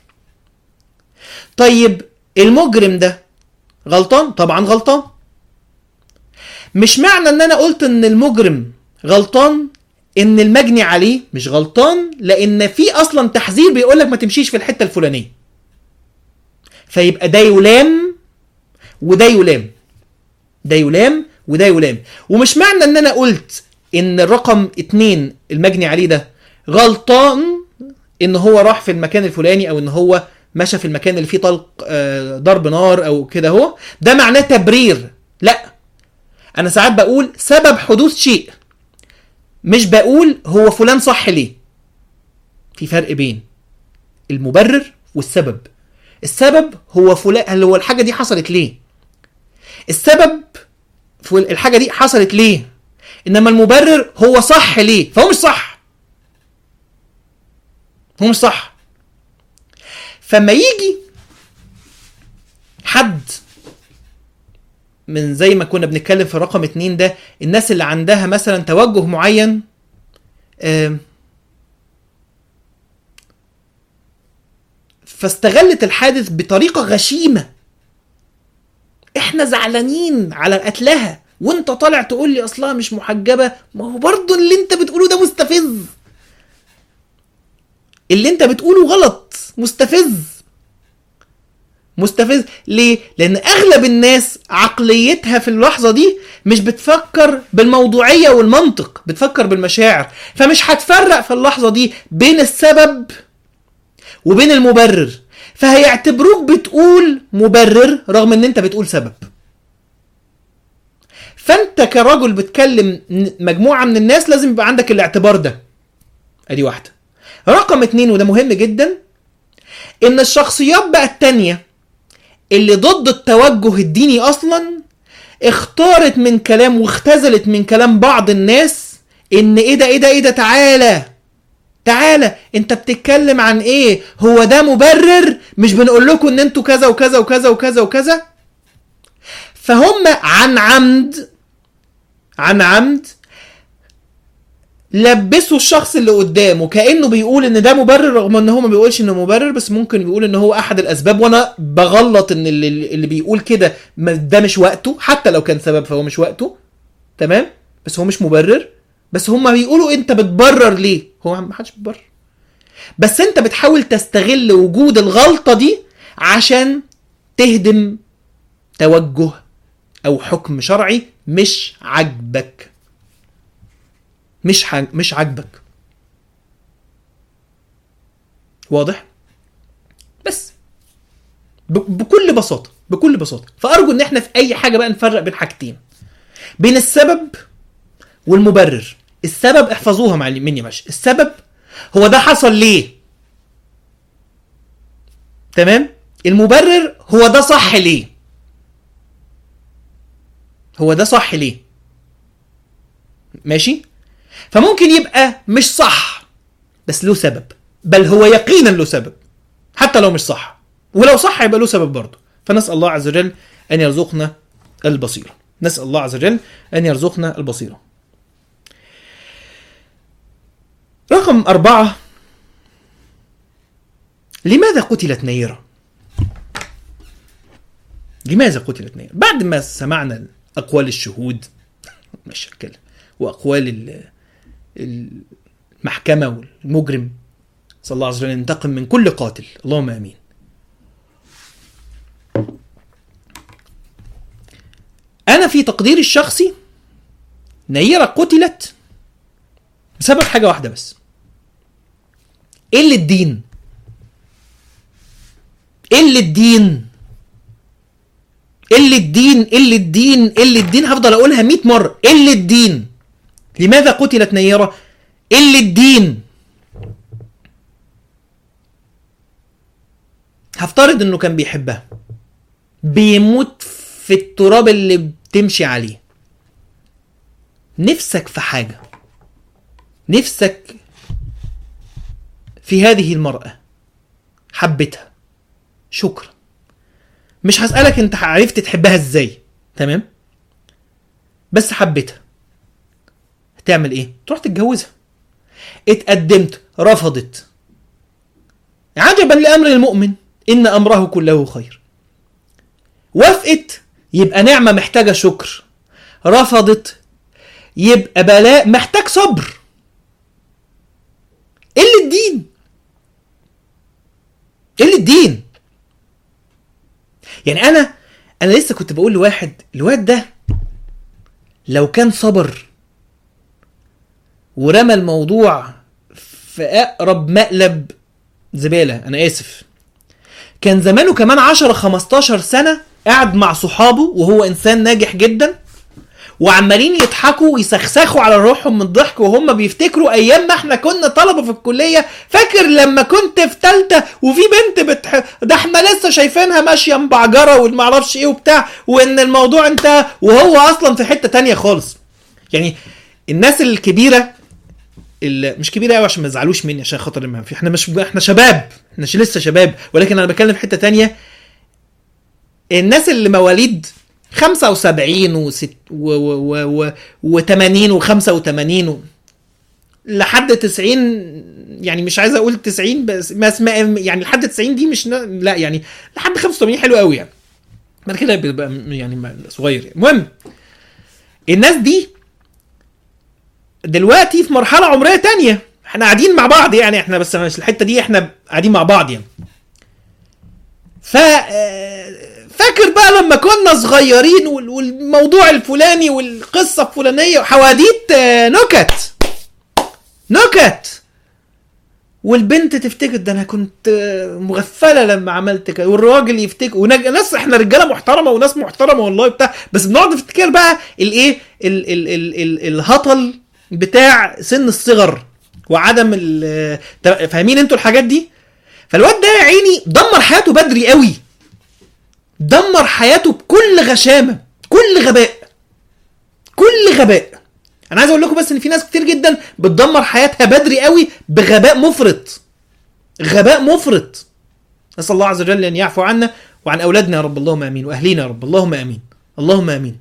طيب المجرم ده غلطان طبعا غلطان مش معنى ان انا قلت ان المجرم غلطان ان المجني عليه مش غلطان لان في اصلا تحذير بيقول لك ما تمشيش في الحته الفلانيه فيبقى ده يلام وده يلام ده يلام وده يلام ومش معنى ان انا قلت ان الرقم اتنين المجني عليه ده غلطان ان هو راح في المكان الفلاني او ان هو مشى في المكان اللي فيه طلق آه، ضرب نار او كده هو ده معناه تبرير لا انا ساعات بقول سبب حدوث شيء مش بقول هو فلان صح ليه في فرق بين المبرر والسبب السبب هو فلان هل هو الحاجه دي حصلت ليه السبب فل- الحاجه دي حصلت ليه انما المبرر هو صح ليه فهو مش صح هو مش صح فما يجي حد من زي ما كنا بنتكلم في رقم اتنين ده الناس اللي عندها مثلا توجه معين آم، فاستغلت الحادث بطريقة غشيمة احنا زعلانين على قتلها وانت طالع تقول لي اصلها مش محجبة ما هو برضه اللي انت بتقوله ده مستفز اللي انت بتقوله غلط مستفز مستفز ليه؟ لأن أغلب الناس عقليتها في اللحظة دي مش بتفكر بالموضوعية والمنطق بتفكر بالمشاعر فمش هتفرق في اللحظة دي بين السبب وبين المبرر فهيعتبروك بتقول مبرر رغم ان انت بتقول سبب فانت كرجل بتكلم ن- مجموعة من الناس لازم يبقى عندك الاعتبار ده ادي واحدة رقم اتنين وده مهم جدا ان الشخصيات بقى التانية اللي ضد التوجه الديني اصلا اختارت من كلام واختزلت من كلام بعض الناس ان ايه ده ايه ده ايه ده تعالى تعالى انت بتتكلم عن ايه هو ده مبرر مش بنقول لكم ان انتوا كذا وكذا وكذا وكذا وكذا فهم عن عمد عن عمد لبسوا الشخص اللي قدامه كانه بيقول ان ده مبرر رغم ان هو ما بيقولش انه مبرر بس ممكن بيقول ان هو احد الاسباب وانا بغلط ان اللي, اللي بيقول كده ما- ده مش وقته حتى لو كان سبب فهو مش وقته تمام بس هو مش مبرر بس هما بيقولوا انت بتبرر ليه هو ما حدش بيبرر بس انت بتحاول تستغل وجود الغلطة دي عشان تهدم توجه او حكم شرعي مش عاجبك مش حاج... مش عاجبك واضح بس ب... بكل بساطه بكل بساطه فارجو ان احنا في اي حاجه بقى نفرق بين حاجتين بين السبب والمبرر السبب احفظوها مع مني ماشي السبب هو ده حصل ليه تمام المبرر هو ده صح ليه هو ده صح ليه ماشي فممكن يبقى مش صح بس له سبب بل هو يقينا له سبب حتى لو مش صح ولو صح يبقى له سبب برضه فنسأل الله عز وجل أن يرزقنا البصيرة نسأل الله عز وجل أن يرزقنا البصيرة رقم أربعة لماذا قتلت نيرة؟ لماذا قتلت نيرة؟ بعد ما سمعنا أقوال الشهود مش هتكلم وأقوال ال- المحكمة والمجرم صلى الله عز وجل ينتقم من كل قاتل اللهم امين انا في تقديري الشخصي نيرة قتلت بسبب حاجة واحدة بس قلة الدين قلة الدين قلة الدين قلة الدين قلة الدين هفضل اقولها 100 مرة قلة الدين لماذا قتلت نيرة اللي الدين هفترض انه كان بيحبها بيموت في التراب اللي بتمشي عليه نفسك في حاجة نفسك في هذه المرأة حبيتها شكرا مش هسألك انت عرفت تحبها ازاي تمام بس حبيتها هتعمل ايه تروح تتجوزها اتقدمت رفضت عجبا لامر المؤمن ان امره كله خير وافقت يبقى نعمه محتاجه شكر رفضت يبقى بلاء محتاج صبر ايه اللي الدين ايه اللي الدين يعني انا انا لسه كنت بقول لواحد الواد ده لو كان صبر ورمى الموضوع في اقرب مقلب زباله انا اسف كان زمانه كمان 10 15 سنه قاعد مع صحابه وهو انسان ناجح جدا وعمالين يضحكوا ويسخسخوا على روحهم من الضحك وهم بيفتكروا ايام ما احنا كنا طلبه في الكليه فاكر لما كنت في ثالثه وفي بنت بتح... ده احنا لسه شايفينها ماشيه مبعجره ومعرفش ايه وبتاع وان الموضوع انتهى وهو اصلا في حته تانية خالص يعني الناس الكبيره اللي مش كبيره قوي عشان ما تزعلوش مني عشان خاطر ما في احنا مش احنا شباب احنا ش- لسه شباب ولكن انا بتكلم في حته تانية الناس اللي مواليد 75 و ست و و و و 80 و 85 و لحد 90 يعني مش عايز اقول 90 بس ما اسمع يعني لحد 90 دي مش ن- لا يعني لحد 85 حلو قوي يعني بعد كده بيبقى يعني صغير يعني. المهم الناس دي دلوقتي في مرحله عمريه تانية احنا قاعدين مع بعض يعني احنا بس مش الحته دي احنا قاعدين مع بعض يعني ف آه، فاكر بقى لما كنا صغيرين وال- والموضوع الفلاني والقصه الفلانيه وحواديت آه، نكت نكت والبنت تفتكر ده انا كنت آه، مغفله لما عملت كده والراجل يفتكر ونج... ناس احنا رجاله محترمه وناس محترمه والله بتاع بس بنقعد نفتكر بقى الايه ال... ال... ال... ال... الهطل بتاع سن الصغر وعدم ال... تا- فاهمين انتوا الحاجات دي فالواد ده يا عيني دمر حياته بدري قوي دمر حياته بكل غشامه كل غباء كل غباء انا عايز اقول لكم بس ان في ناس كتير جدا بتدمر حياتها بدري قوي بغباء مفرط غباء مفرط نسال الله عز وجل ان يعفو عنا وعن اولادنا يا رب اللهم امين واهلينا يا رب اللهم امين اللهم امين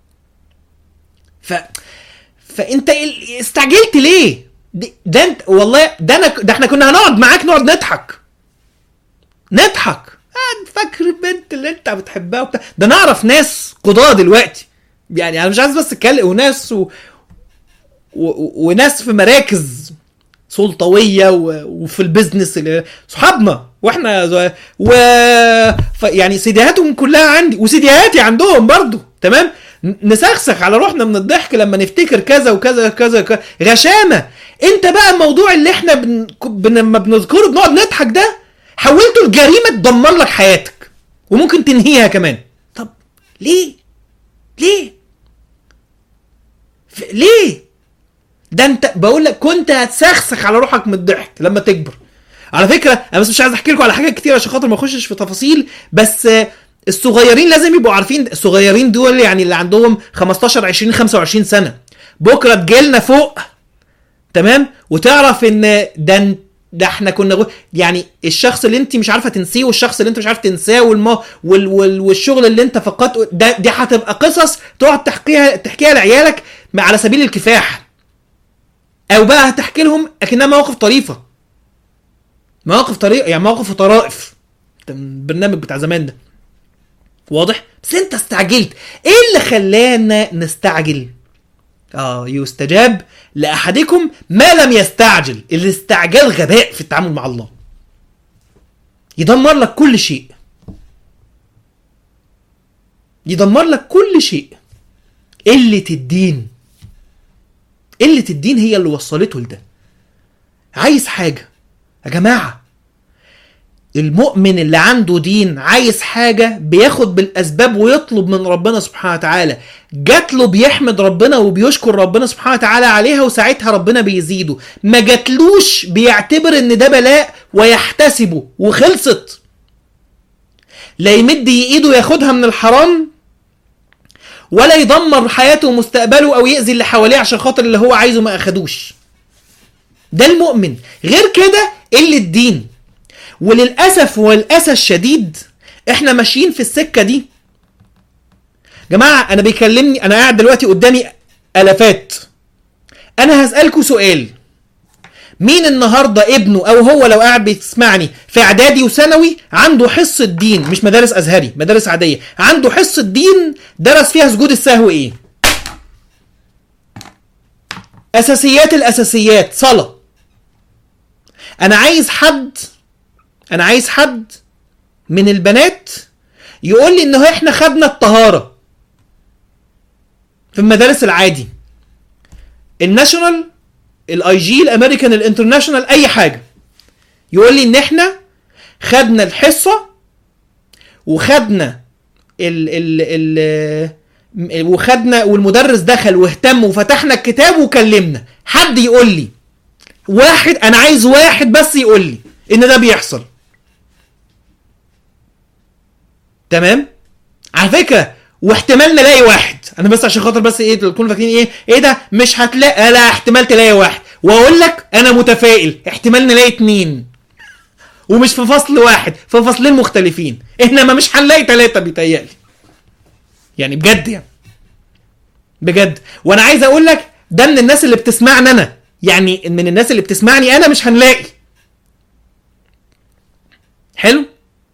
ف فانت ال- استعجلت ليه ده, ده انت والله ده انا ده احنا كنا هنقعد معاك نقعد نضحك نضحك آه، فاكر البنت اللي انت بتحبها وبتاع ده نعرف ناس قضاة دلوقتي يعني انا مش عايز بس اتكلم وناس و... و... و- وناس في مراكز سلطويه و... وفي البيزنس اللي- صحابنا واحنا ز- و ف... يعني سيديهاتهم كلها عندي وسيديهاتي عندهم برضو تمام ن- نسخسخ على روحنا من الضحك لما نفتكر كذا وكذا كذا كذا غشامه انت بقى الموضوع اللي احنا بن... بن... لما بنذكره بنقعد نضحك ده حولته لجريمه تدمر لك حياتك وممكن تنهيها كمان طب ليه ليه ف... ليه ده انت بقول لك كنت هتسخسخ على روحك من الضحك لما تكبر على فكره انا بس مش عايز احكي لكم على حاجات كتير عشان خاطر ما اخشش في تفاصيل بس آه، الصغيرين لازم يبقوا عارفين الصغيرين دول يعني اللي عندهم 15 20 25 سنه بكره تجيلنا فوق تمام وتعرف ان ده ان- ده احنا كنا جو- يعني الشخص اللي انت مش عارفه تنسيه والشخص اللي انت مش عارف تنساه والما وال وال والشغل اللي انت فقدته ده دي هتبقى قصص تقعد تحكيها تحكيها لعيالك على سبيل الكفاح او بقى هتحكي لهم اكنها مواقف طريفه مواقف طريقه يعني مواقف وطرائف ده من البرنامج بتاع زمان ده واضح بس انت استعجلت ايه اللي خلانا نستعجل اه يستجاب لاحدكم ما لم يستعجل الاستعجال غباء في التعامل مع الله يدمر لك كل شيء يدمر لك كل شيء قلة الدين قلة الدين هي اللي وصلته لده عايز حاجة يا جماعة المؤمن اللي عنده دين عايز حاجة بياخد بالأسباب ويطلب من ربنا سبحانه وتعالى جات له بيحمد ربنا وبيشكر ربنا سبحانه وتعالى عليها وساعتها ربنا بيزيده ما جاتلوش بيعتبر ان ده بلاء ويحتسبه وخلصت لا يمد ايده ياخدها من الحرام ولا يدمر حياته ومستقبله او يأذي اللي حواليه عشان خاطر اللي هو عايزه ما اخدوش ده المؤمن غير كده قلة الدين وللاسف والاسى الشديد احنا ماشيين في السكه دي جماعه انا بيكلمني انا قاعد دلوقتي قدامي الافات انا هسالكوا سؤال مين النهارده ابنه او هو لو قاعد بيسمعني في اعدادي وثانوي عنده حصه دين مش مدارس ازهري مدارس عاديه عنده حصه دين درس فيها سجود السهو ايه اساسيات الاساسيات صلاه انا عايز حد انا عايز حد من البنات يقول لي ان احنا خدنا الطهاره في المدارس العادي الناشونال الاي جي الامريكان الانترناشونال اي حاجه يقول لي ان احنا خدنا الحصه وخدنا ال ال ال وخدنا والمدرس دخل واهتم وفتحنا الكتاب وكلمنا حد يقول لي واحد انا عايز واحد بس يقول لي ان ده بيحصل تمام على فكره واحتمال نلاقي واحد انا بس عشان خاطر بس ايه تكونوا فاكرين ايه ايه ده مش هتلاقي لا احتمال تلاقي واحد واقول لك انا متفائل احتمال نلاقي اتنين ومش في فصل واحد في فصلين مختلفين انما مش هنلاقي ثلاثه بيتهيألي يعني بجد يعني بجد وانا عايز اقول لك ده من الناس اللي بتسمعني انا يعني من الناس اللي بتسمعني انا مش هنلاقي حلو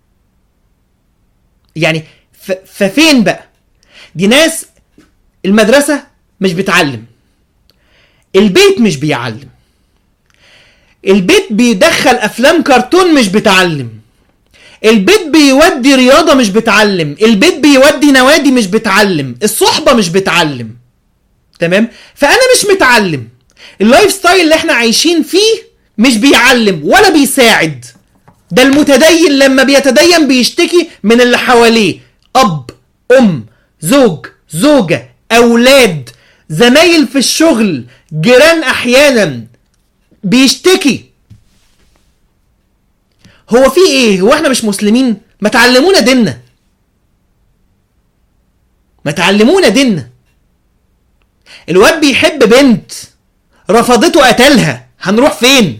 يعني ف... ففين بقى دي ناس المدرسة مش بتعلم البيت مش بيعلم البيت بيدخل افلام كرتون مش بتعلم البيت بيودي رياضة مش بتعلم البيت بيودي نوادي مش بتعلم الصحبة مش بتعلم تمام فانا مش متعلم اللايف ستايل اللي احنا عايشين فيه مش بيعلم ولا بيساعد ده المتدين لما بيتدين بيشتكي من اللي حواليه اب ام زوج زوجه اولاد زمايل في الشغل جيران احيانا بيشتكي هو في ايه هو احنا مش مسلمين ما تعلمونا ديننا ما تعلمونا ديننا الواد بيحب بنت رفضته قتلها هنروح فين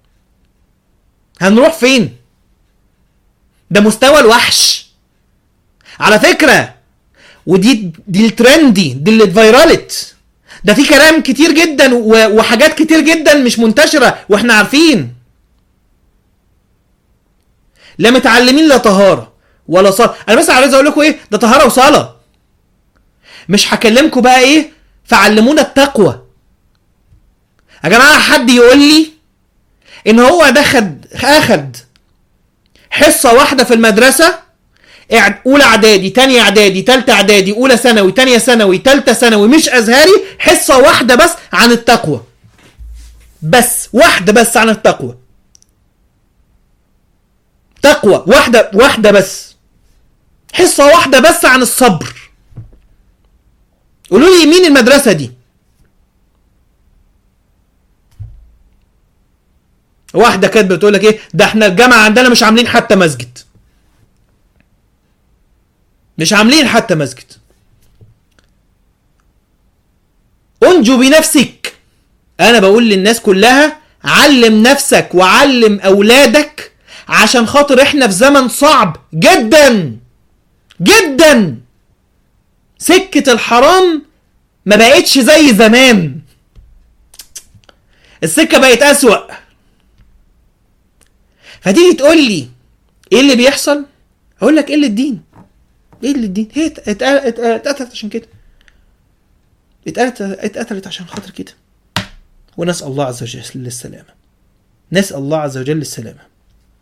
هنروح فين ده مستوى الوحش على فكرة ودي دي الترندي دي اللي اتفيرالت ده في كلام كتير جدا و- وحاجات كتير جدا مش منتشرة واحنا عارفين لا متعلمين لا طهارة ولا صلاة انا بس عايز اقول لكم ايه ده طهارة وصلاة مش هكلمكم بقى ايه فعلمونا التقوى يا جماعة حد يقول لي ان هو ده خد اخد حصه واحده في المدرسه إعد- اولى اعدادي تانية اعدادي تالتة اعدادي اولى ثانوي تانية ثانوي تالتة ثانوي مش ازهري حصه واحده بس عن التقوى بس واحده بس عن التقوى تقوى واحده واحده بس حصه واحده بس عن الصبر قولوا لي مين المدرسه دي واحده كانت بتقول لك ايه ده احنا الجامعه عندنا مش عاملين حتى مسجد مش عاملين حتى مسجد انجو بنفسك انا بقول للناس كلها علم نفسك وعلم اولادك عشان خاطر احنا في زمن صعب جدا جدا سكة الحرام ما بقتش زي زمان السكة بقت أسوأ فتيجي تقول لي ايه اللي بيحصل اقول لك قله الدين ايه اللي الدين هي ات- ات- ات- اتقتلت عشان كده اتقتلت اتقتلت عشان خاطر كده ونسال الله عز وجل السلامه نسال الله عز وجل السلامه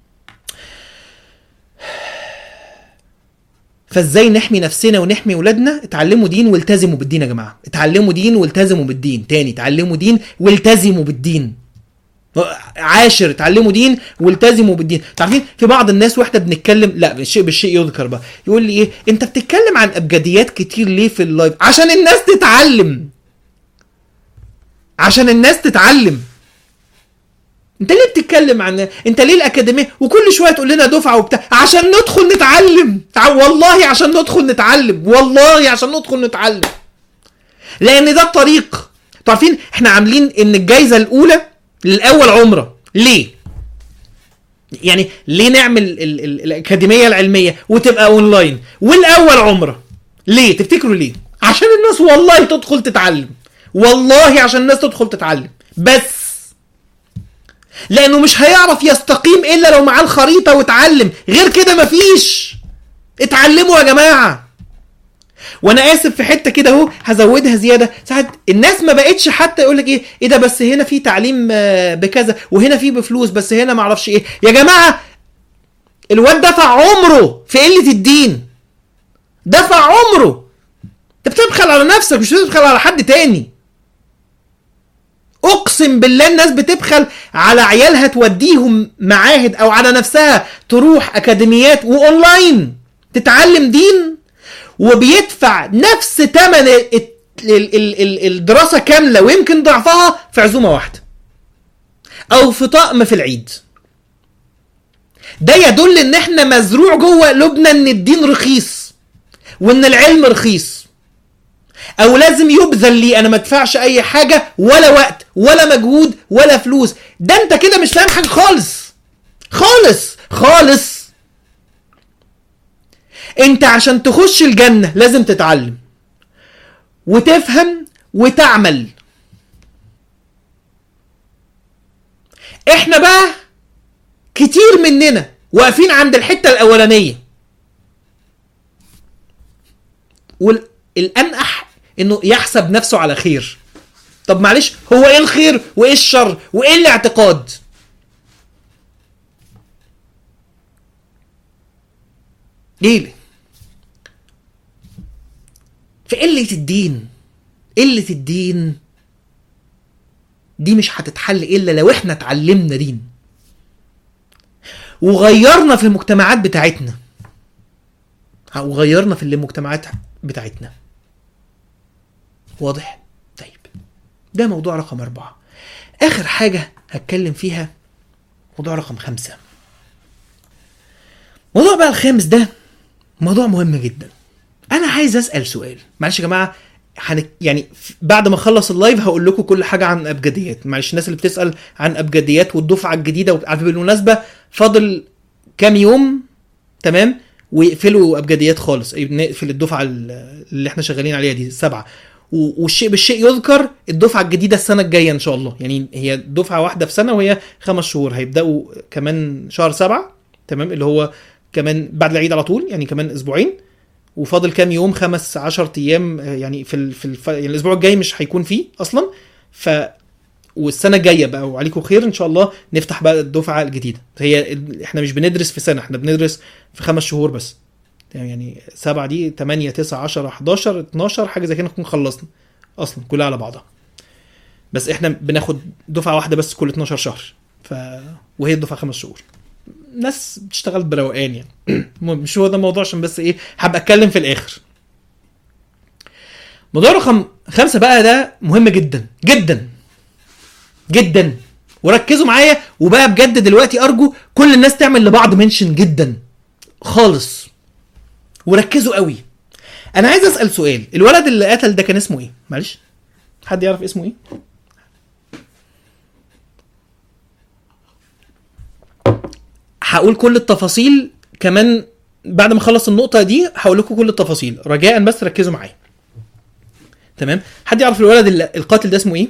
فازاي نحمي نفسنا ونحمي ولادنا اتعلموا دين والتزموا بالدين يا جماعه اتعلموا دين والتزموا بالدين تاني اتعلموا دين والتزموا بالدين عاشر اتعلموا دين والتزموا بالدين عارفين في بعض الناس واحنا بنتكلم لا بالشيء بالشيء يذكر بقى يقول لي ايه انت بتتكلم عن ابجديات كتير ليه في اللايف عشان الناس تتعلم عشان الناس تتعلم انت ليه بتتكلم عن انت ليه الاكاديميه وكل شويه تقول لنا دفعه وبتاع عشان ندخل نتعلم والله عشان ندخل نتعلم والله عشان ندخل نتعلم لان ده الطريق انتوا عارفين احنا عاملين ان الجايزه الاولى للاول عمره ليه يعني ليه نعمل ال ال الاكاديميه العلميه وتبقى اونلاين والاول عمره ليه تفتكروا ليه عشان الناس والله تدخل تتعلم والله عشان الناس تدخل تتعلم بس لانه مش هيعرف يستقيم الا لو معاه الخريطه واتعلم غير كده مفيش اتعلموا يا جماعه وانا اسف في حته كده اهو هزودها زياده ساعات الناس ما بقتش حتى يقول لك ايه ايه ده بس هنا في تعليم بكذا وهنا في بفلوس بس هنا ما اعرفش ايه يا جماعه الواد دفع عمره في قله الدين دفع عمره انت بتبخل على نفسك مش بتبخل على حد تاني اقسم بالله الناس بتبخل على عيالها توديهم معاهد او على نفسها تروح اكاديميات واونلاين تتعلم دين وبيدفع نفس ثمن الدراسه كامله ويمكن ضعفها في عزومه واحده او في طقم في العيد ده يدل ان احنا مزروع جوه قلوبنا ان الدين رخيص وان العلم رخيص او لازم يبذل لي انا ما ادفعش اي حاجه ولا وقت ولا مجهود ولا فلوس ده انت كده مش فاهم حاجه خالص خالص خالص انت عشان تخش الجنه لازم تتعلم وتفهم وتعمل احنا بقى كتير مننا واقفين عند الحته الاولانيه والانقح انه يحسب نفسه على خير طب معلش هو ايه الخير وايه الشر وايه الاعتقاد ليه في قلة الدين قلة الدين دي مش هتتحل الا لو احنا اتعلمنا دين وغيرنا في المجتمعات بتاعتنا وغيرنا في المجتمعات بتاعتنا واضح طيب ده موضوع رقم أربعة آخر حاجة هتكلم فيها موضوع رقم خمسة موضوع بقى الخامس ده موضوع مهم جدا أنا عايز أسأل سؤال معلش يا جماعة حنك يعني بعد ما اخلص اللايف هقول لكم كل حاجه عن ابجديات معلش الناس اللي بتسال عن ابجديات والدفعه الجديده بالمناسبه فاضل كام يوم تمام ويقفلوا ابجديات خالص نقفل الدفعه اللي احنا شغالين عليها دي السبعه والشيء بالشيء يذكر الدفعه الجديده السنه الجايه ان شاء الله يعني هي دفعه واحده في سنه وهي خمس شهور هيبداوا كمان شهر سبعة تمام اللي هو كمان بعد العيد على طول يعني كمان اسبوعين وفاضل كام يوم خمس عشر ايام يعني في ال في الف... يعني الاسبوع الجاي مش هيكون فيه اصلا ف والسنه الجايه بقى وعليكم خير ان شاء الله نفتح بقى الدفعه الجديده هي احنا مش بندرس في سنه احنا بندرس في خمس شهور بس يعني سبعة دي 8 9 10 11 12 حاجه زي كده نكون خلصنا اصلا كلها على بعضها بس احنا بناخد دفعه واحده بس كل 12 شهر ف وهي الدفعه خمس شهور ناس بتشتغل بروقان يعني مش هو ده الموضوع عشان بس ايه حابب اتكلم في الاخر موضوع رقم خمسة بقى ده مهم جدا جدا جدا وركزوا معايا وبقى بجد دلوقتي ارجو كل الناس تعمل لبعض منشن جدا خالص وركزوا قوي انا عايز اسال سؤال الولد اللي قتل ده كان اسمه ايه معلش حد يعرف اسمه ايه هقول كل التفاصيل كمان بعد ما اخلص النقطه دي هقول لكم كل التفاصيل رجاء بس ركزوا معايا تمام حد يعرف الولد القاتل ده اسمه ايه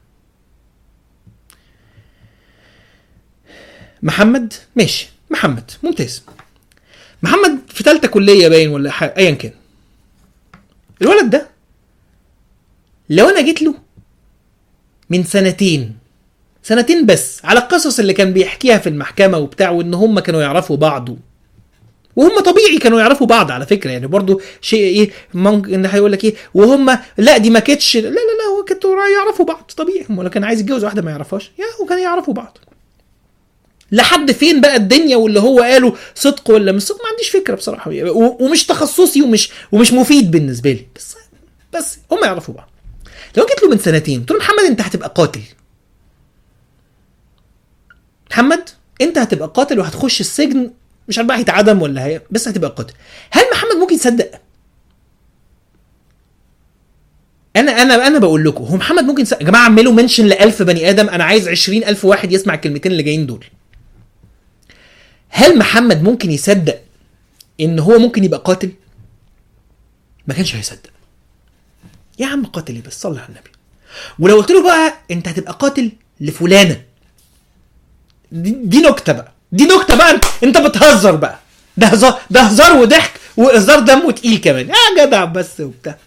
محمد ماشي محمد ممتاز محمد في ثالثه كليه باين ولا حاجه ايا كان الولد ده لو انا جيت له من سنتين سنتين بس على القصص اللي كان بيحكيها في المحكمة وبتاع وان هم كانوا يعرفوا بعض وهم طبيعي كانوا يعرفوا بعض على فكره يعني برضو شيء ايه ممكن هيقول لك ايه وهم لا دي ما كانتش لا لا لا هو كانوا يعرفوا بعض طبيعي هم لو كان عايز يتجوز واحده ما يعرفهاش يا هو كانوا يعرفوا بعض لحد فين بقى الدنيا واللي هو قاله صدق ولا مش صدق ما عنديش فكره بصراحه و- ومش تخصصي ومش ومش مفيد بالنسبه لي بس بس هم يعرفوا بعض لو جيت له من سنتين قلت له محمد انت هتبقى قاتل محمد انت هتبقى قاتل وهتخش السجن مش عارف بقى هيتعدم ولا هي بس هتبقى قاتل هل محمد ممكن يصدق انا انا انا بقول لكم هو محمد ممكن يصدق يا جماعه اعملوا منشن ل 1000 بني ادم انا عايز 20000 واحد يسمع الكلمتين اللي جايين دول هل محمد ممكن يصدق ان هو ممكن يبقى قاتل ما كانش هيصدق يا عم قاتل ايه بس صلي على النبي ولو قلت له بقى انت هتبقى قاتل لفلانه دي, دي نكته بقى دي نكته بقى انت, انت بتهزر بقى ده هزار ده هزار وضحك وهزار دمه تقيل كمان يا جدع بس وبتاع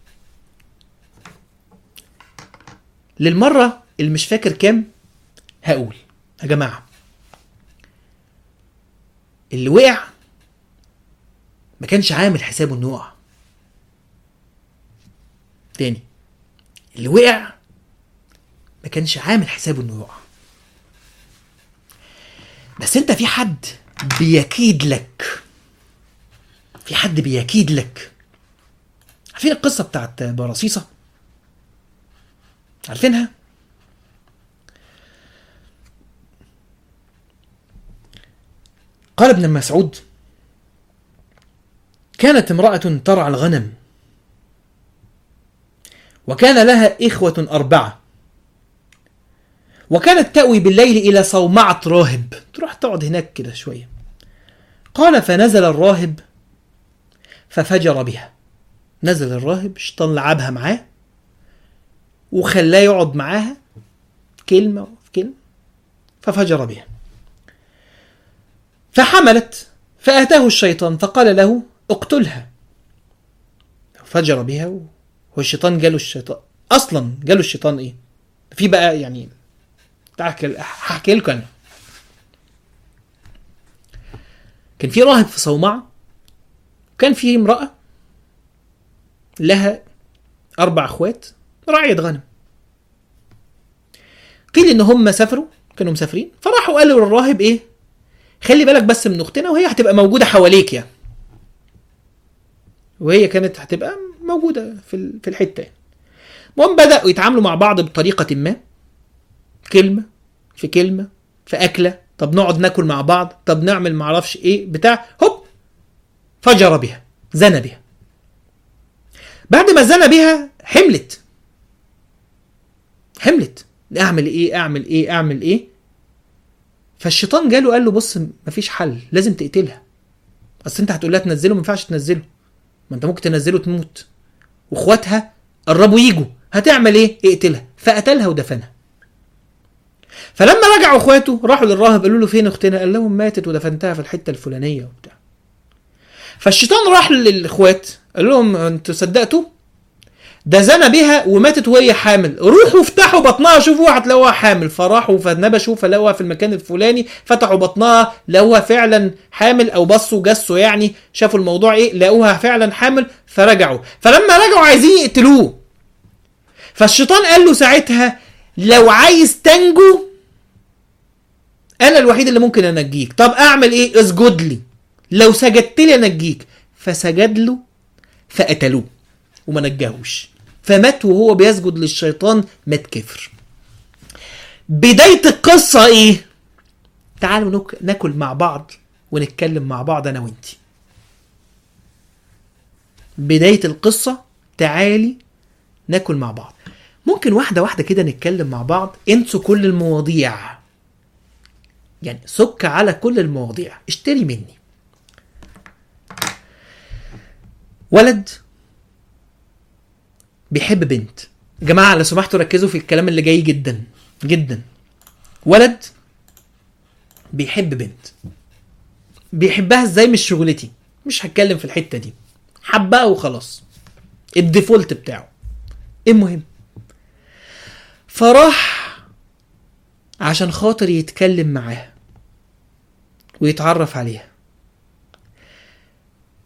للمره اللي مش فاكر كام هقول يا جماعه اللي وقع ما كانش عامل حسابه انه يقع تاني اللي وقع ما كانش عامل حسابه انه يقع بس انت في حد بيكيد لك في حد بيكيد لك عارفين القصة بتاعت برصيصة عارفينها قال ابن مسعود كانت امرأة ترعى الغنم وكان لها إخوة أربعة وكانت تأوي بالليل إلى صومعة راهب تروح تقعد هناك كده شوية قال فنزل الراهب ففجر بها نزل الراهب الشيطان لعبها معاه وخلاه يقعد معاها كلمة في كلمة ففجر بها فحملت فأتاه الشيطان فقال له اقتلها فجر بها والشيطان جاله الشيطان اصلا جاله الشيطان ايه في بقى يعني تعال هحكي لكم انا كان في راهب في صومعة كان في امرأة لها أربع أخوات راعية غنم قيل إن هم سافروا كانوا مسافرين فراحوا قالوا للراهب إيه خلي بالك بس من أختنا وهي هتبقى موجودة حواليك يعني وهي كانت هتبقى موجودة في في الحتة المهم بدأوا يتعاملوا مع بعض بطريقة ما كلمة في كلمة في أكلة طب نقعد ناكل مع بعض طب نعمل معرفش ايه بتاع هوب فجر بها زنى بها بعد ما زنى بها حملت حملت اعمل ايه اعمل ايه اعمل ايه فالشيطان جاله قال له بص مفيش حل لازم تقتلها اصل انت هتقول لها تنزله ما ينفعش تنزله ما انت ممكن تنزله تموت واخواتها قربوا يجوا هتعمل ايه اقتلها فقتلها ودفنها فلما رجعوا اخواته راحوا للراهب قالوا له فين اختنا قال لهم ماتت ودفنتها في الحته الفلانيه وبتاع فالشيطان راح للاخوات قال لهم انتوا صدقتوا ده زنى بها وماتت وهي حامل روحوا افتحوا بطنها شوفوا هتلاقوها حامل فراحوا فنبشوا فلقوها في المكان الفلاني فتحوا بطنها لقوها فعلا حامل او بصوا جسوا يعني شافوا الموضوع ايه لقوها فعلا حامل فرجعوا فلما رجعوا عايزين يقتلوه فالشيطان قال له ساعتها لو عايز تنجو انا الوحيد اللي ممكن انجيك طب اعمل ايه اسجد لي لو سجدت لي انجيك فسجد له فقتلوه وما نجاهوش فمات وهو بيسجد للشيطان مات كفر بداية القصة ايه تعالوا نك... ناكل مع بعض ونتكلم مع بعض انا وانتي بداية القصة تعالي ناكل مع بعض ممكن واحدة واحدة كده نتكلم مع بعض انسوا كل المواضيع يعني سك على كل المواضيع اشتري مني ولد بيحب بنت يا جماعة لو سمحتوا ركزوا في الكلام اللي جاي جدا جدا ولد بيحب بنت بيحبها ازاي مش شغلتي مش هتكلم في الحتة دي حبها وخلاص الديفولت بتاعه المهم فراح عشان خاطر يتكلم معاها ويتعرف عليها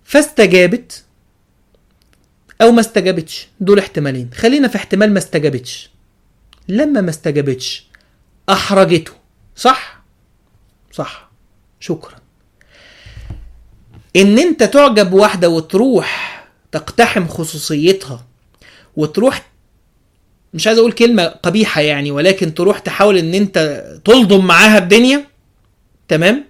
فاستجابت او ما استجابتش دول احتمالين خلينا في احتمال ما استجابتش لما ما استجابتش احرجته صح صح شكرا ان انت تعجب واحده وتروح تقتحم خصوصيتها وتروح مش عايز اقول كلمه قبيحه يعني ولكن تروح تحاول ان انت تلضم معاها الدنيا تمام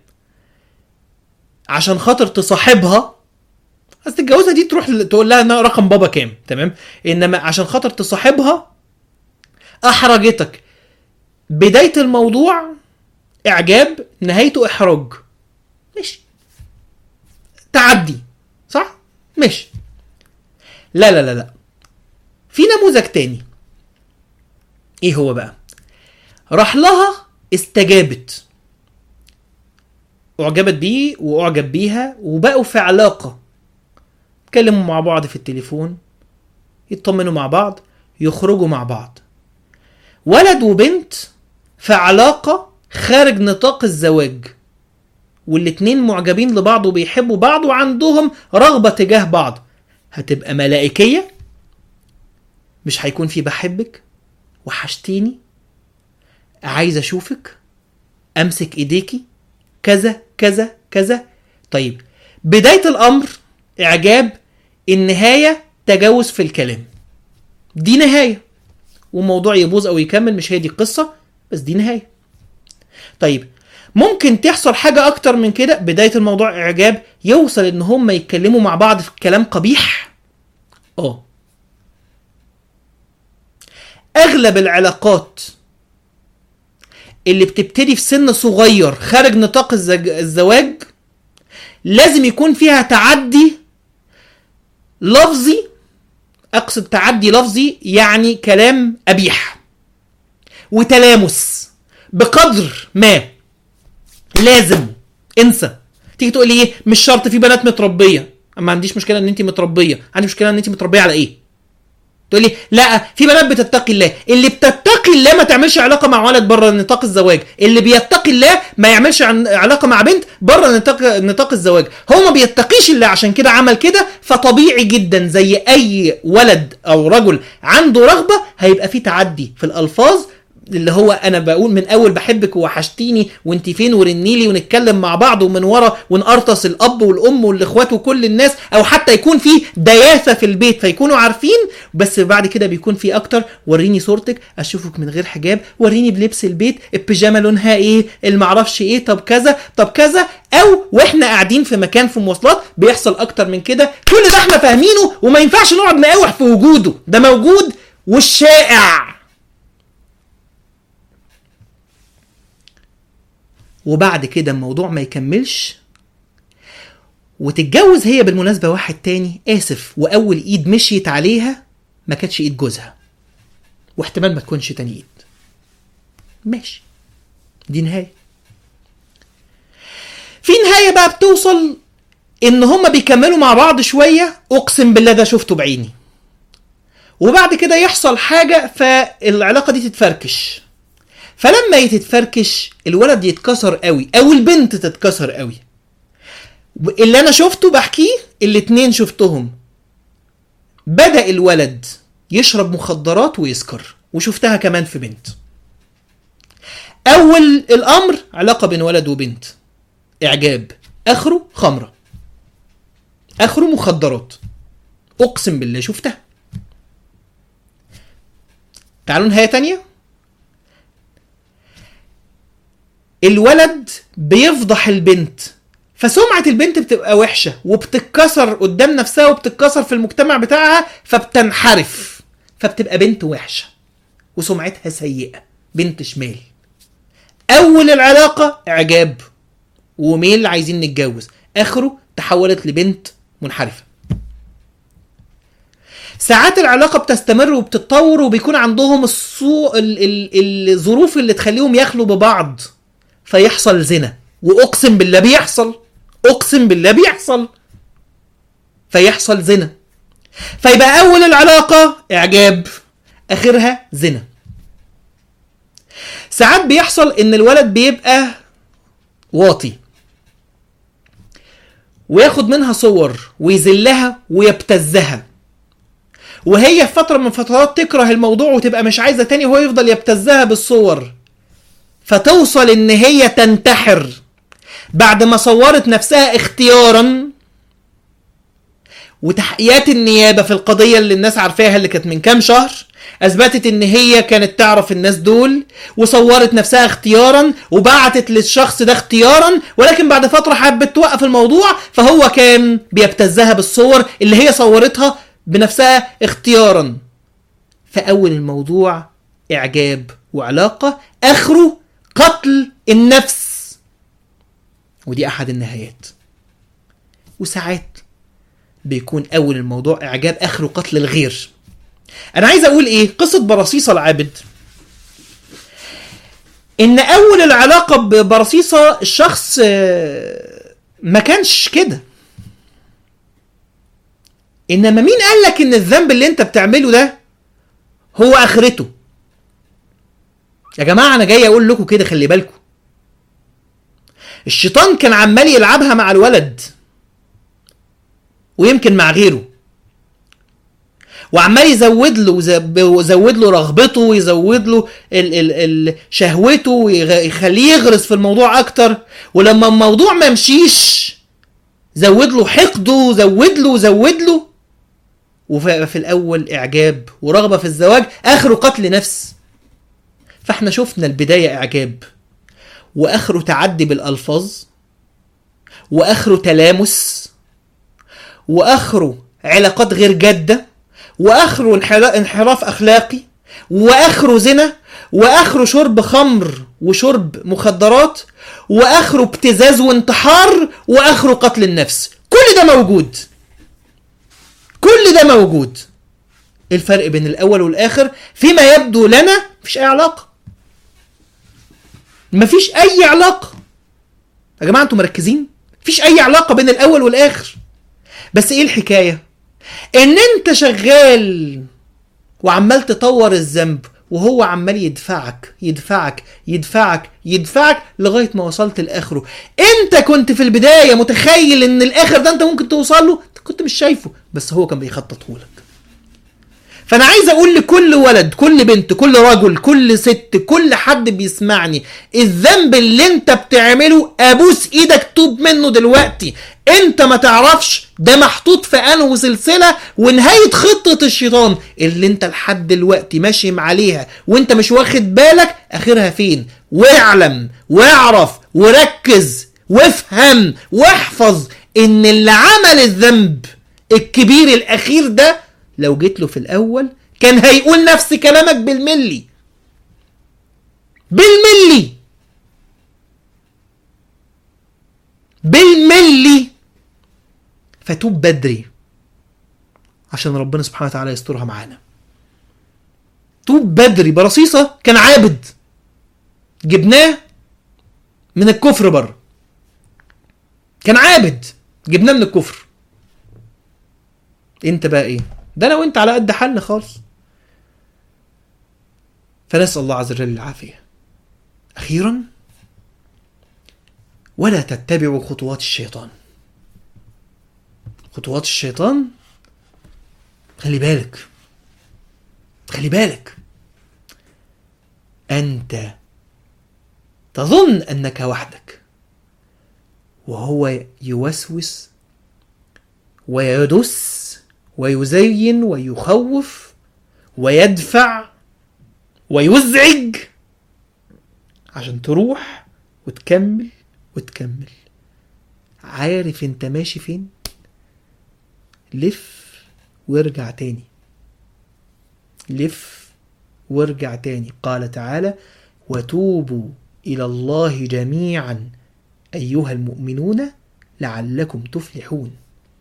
عشان خاطر تصاحبها بس تتجوزها دي تروح تقول لها انا رقم بابا كام تمام انما عشان خاطر تصاحبها احرجتك بدايه الموضوع اعجاب نهايته احراج ماشي تعدي صح ماشي لا لا لا لا في نموذج تاني ايه هو بقى راح لها استجابت اعجبت بيه واعجب بيها وبقوا في علاقه يتكلموا مع بعض في التليفون يطمنوا مع بعض يخرجوا مع بعض ولد وبنت في علاقة خارج نطاق الزواج والاتنين معجبين لبعض وبيحبوا بعض وعندهم رغبة تجاه بعض هتبقى ملائكية مش هيكون في بحبك وحشتيني عايز اشوفك امسك ايديكي كذا كذا كذا طيب بداية الامر اعجاب النهاية تجاوز في الكلام دي نهاية وموضوع يبوظ او يكمل مش هي دي القصة بس دي نهاية طيب ممكن تحصل حاجة اكتر من كده بداية الموضوع اعجاب يوصل ان هم يتكلموا مع بعض في كلام قبيح اه اغلب العلاقات اللي بتبتدي في سن صغير خارج نطاق الزج... الزواج لازم يكون فيها تعدي لفظي اقصد تعدي لفظي يعني كلام قبيح وتلامس بقدر ما لازم انسى تيجي تقول لي ايه مش شرط في بنات متربيه ما عنديش مشكله ان انت متربيه عندي مشكله ان انت متربيه على ايه تقول لي لا في بنات بتتقي الله اللي بتتقي الله ما تعملش علاقه مع ولد بره نطاق الزواج اللي بيتقي الله ما يعملش عن علاقه مع بنت بره نطاق نطاق الزواج هو ما بيتقيش الله عشان كده عمل كده فطبيعي جدا زي اي ولد او رجل عنده رغبه هيبقى في تعدي في الالفاظ اللي هو انا بقول من اول بحبك ووحشتيني وانت فين ورنيلي ونتكلم مع بعض ومن ورا ونقرطس الاب والام والاخوات وكل الناس او حتى يكون في دياثه في البيت فيكونوا عارفين بس بعد كده بيكون في اكتر وريني صورتك اشوفك من غير حجاب وريني بلبس البيت البيجامه لونها ايه المعرفش ايه طب كذا طب كذا او واحنا قاعدين في مكان في مواصلات بيحصل اكتر من كده كل ده احنا فاهمينه وما ينفعش نقعد نقاوح في وجوده ده موجود والشائع وبعد كده الموضوع ما يكملش وتتجوز هي بالمناسبة واحد تاني آسف وأول إيد مشيت عليها ما كانتش إيد جوزها واحتمال ما تكونش تاني إيد ماشي دي نهاية في نهاية بقى بتوصل إن هما بيكملوا مع بعض شوية أقسم بالله ده شفته بعيني وبعد كده يحصل حاجة فالعلاقة دي تتفركش فلما تتفركش الولد يتكسر قوي او البنت تتكسر قوي اللي انا شفته بحكيه الاتنين شفتهم بدا الولد يشرب مخدرات ويسكر وشفتها كمان في بنت اول الامر علاقه بين ولد وبنت اعجاب اخره خمره اخره مخدرات اقسم بالله شفتها تعالوا نهايه تانيه الولد بيفضح البنت فسمعة البنت بتبقى وحشة وبتتكسر قدام نفسها وبتتكسر في المجتمع بتاعها فبتنحرف فبتبقى بنت وحشة وسمعتها سيئة بنت شمال أول العلاقة إعجاب وميل عايزين نتجوز آخره تحولت لبنت منحرفة ساعات العلاقة بتستمر وبتتطور وبيكون عندهم الصو... ال... ال... الظروف اللي تخليهم يخلوا ببعض فيحصل زنا واقسم بالله بيحصل اقسم بالله بيحصل فيحصل زنا فيبقى اول العلاقه اعجاب اخرها زنا ساعات بيحصل ان الولد بيبقى واطي وياخد منها صور ويذلها ويبتزها وهي في فترة من فترات تكره الموضوع وتبقى مش عايزة تاني وهو يفضل يبتزها بالصور فتوصل ان هي تنتحر بعد ما صورت نفسها اختيارا وتحقيقات النيابة في القضية اللي الناس عارفاها اللي كانت من كام شهر اثبتت ان هي كانت تعرف الناس دول وصورت نفسها اختيارا وبعتت للشخص ده اختيارا ولكن بعد فتره حبت توقف الموضوع فهو كان بيبتزها بالصور اللي هي صورتها بنفسها اختيارا فاول الموضوع اعجاب وعلاقه اخره قتل النفس ودي احد النهايات وساعات بيكون اول الموضوع اعجاب اخره قتل الغير انا عايز اقول ايه قصه برصيصه العابد ان اول العلاقه ببرصيصه الشخص آه، ما كانش كده انما مين قال لك ان الذنب اللي انت بتعمله ده هو اخرته يا جماعه انا جاي اقول لكم كده خلي بالكم الشيطان كان عمال يلعبها مع الولد ويمكن مع غيره وعمال يزود له ويزود له رغبته ويزود له ال ال ال شهوته ويخليه يغرس في الموضوع اكتر ولما الموضوع ما مشيش زود له حقده زود له زود له وفي الاول اعجاب ورغبه في الزواج اخره قتل نفس فاحنا شفنا البدايه اعجاب واخره تعدي بالالفاظ واخره تلامس واخره علاقات غير جاده واخره انحراف اخلاقي واخره زنا واخره شرب خمر وشرب مخدرات واخره ابتزاز وانتحار واخره قتل النفس كل ده موجود كل ده موجود الفرق بين الاول والاخر فيما يبدو لنا مفيش اي علاقه مفيش اي علاقه يا جماعه انتوا مركزين مفيش اي علاقه بين الاول والاخر بس ايه الحكايه ان انت شغال وعمال تطور الذنب وهو عمال يدفعك يدفعك يدفعك يدفعك لغايه ما وصلت لاخره انت كنت في البدايه متخيل ان الاخر ده انت ممكن توصل له انت كنت مش شايفه بس هو كان بيخططه لك فانا عايز اقول لكل ولد كل بنت كل رجل كل ست كل حد بيسمعني الذنب اللي انت بتعمله ابوس ايدك توب منه دلوقتي انت ما تعرفش ده محطوط في انه سلسله ونهايه خطه الشيطان اللي انت لحد دلوقتي ماشي عليها وانت مش واخد بالك اخرها فين واعلم واعرف وركز وافهم واحفظ ان اللي عمل الذنب الكبير الاخير ده لو جيت له في الاول كان هيقول نفس كلامك بالملي بالملي بالملي فتوب بدري عشان ربنا سبحانه وتعالى يسترها معانا توب بدري برصيصة كان عابد جبناه من الكفر بره كان عابد جبناه من الكفر انت بقى ايه ده انا وانت على قد حالنا خالص فنسال الله عز وجل العافيه اخيرا ولا تتبعوا خطوات الشيطان خطوات الشيطان خلي بالك خلي بالك انت تظن انك وحدك وهو يوسوس ويدس ويزين ويخوف ويدفع ويزعج عشان تروح وتكمل وتكمل عارف انت ماشي فين لف وارجع تاني لف وارجع تاني قال تعالى وتوبوا الى الله جميعا ايها المؤمنون لعلكم تفلحون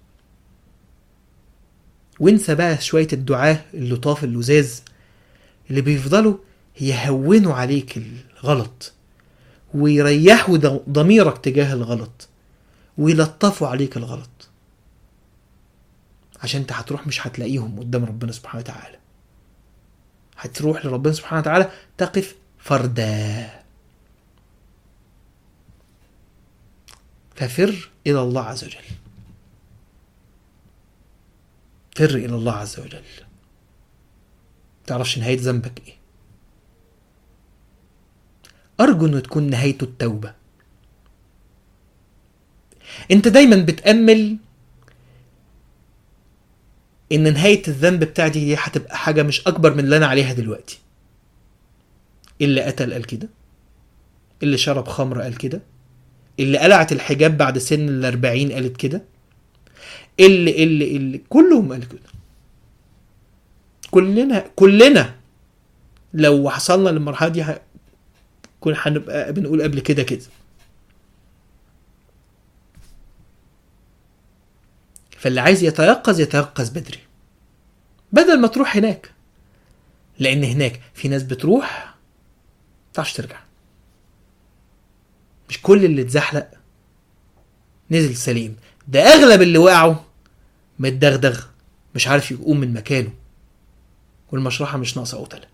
وانسى بقى شوية الدعاة اللطاف اللزاز اللي بيفضلوا يهونوا عليك الغلط ويريحوا ضميرك تجاه الغلط ويلطفوا عليك الغلط عشان انت هتروح مش هتلاقيهم قدام ربنا سبحانه وتعالى هتروح لربنا سبحانه وتعالى تقف فردا ففر إلى الله عز وجل فر الى الله عز وجل تعرفش نهايه ذنبك ايه ارجو انه تكون نهايته التوبه انت دايما بتامل ان نهايه الذنب بتاعتي دي هتبقى حاجه مش اكبر من اللي انا عليها دلوقتي اللي قتل قال كده اللي شرب خمر قال كده اللي قلعت الحجاب بعد سن الأربعين قالت كده اللي اللي اللي كلهم قالوا كده كلنا كلنا لو حصلنا للمرحله دي ه- كنا هنبقى بنقول قبل كده كده فاللي عايز يتيقظ يتيقظ بدري بدل ما تروح هناك لان هناك في ناس بتروح متعرفش ترجع مش كل اللي اتزحلق نزل سليم ده اغلب اللي وقعوا متدغدغ مش عارف يقوم من مكانه والمشرحة مش ناقصة قتلة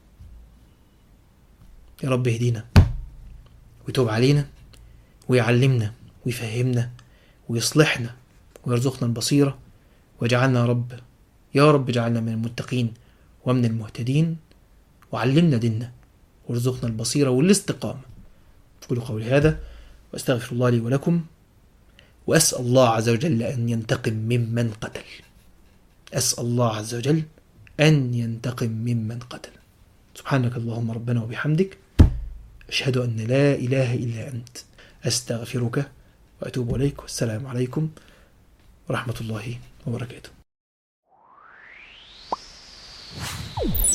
يا رب يهدينا ويتوب علينا ويعلمنا ويفهمنا ويصلحنا ويرزقنا البصيرة ويجعلنا يا رب يا رب اجعلنا من المتقين ومن المهتدين وعلمنا ديننا وارزقنا البصيرة والاستقامة أقول قولي هذا وأستغفر الله لي ولكم وأسأل الله عز وجل أن ينتقم ممن قتل أسأل الله عز وجل أن ينتقم ممن قتل سبحانك اللهم ربنا وبحمدك أشهد أن لا إله إلا أنت أستغفرك وأتوب إليك والسلام عليكم ورحمة الله وبركاته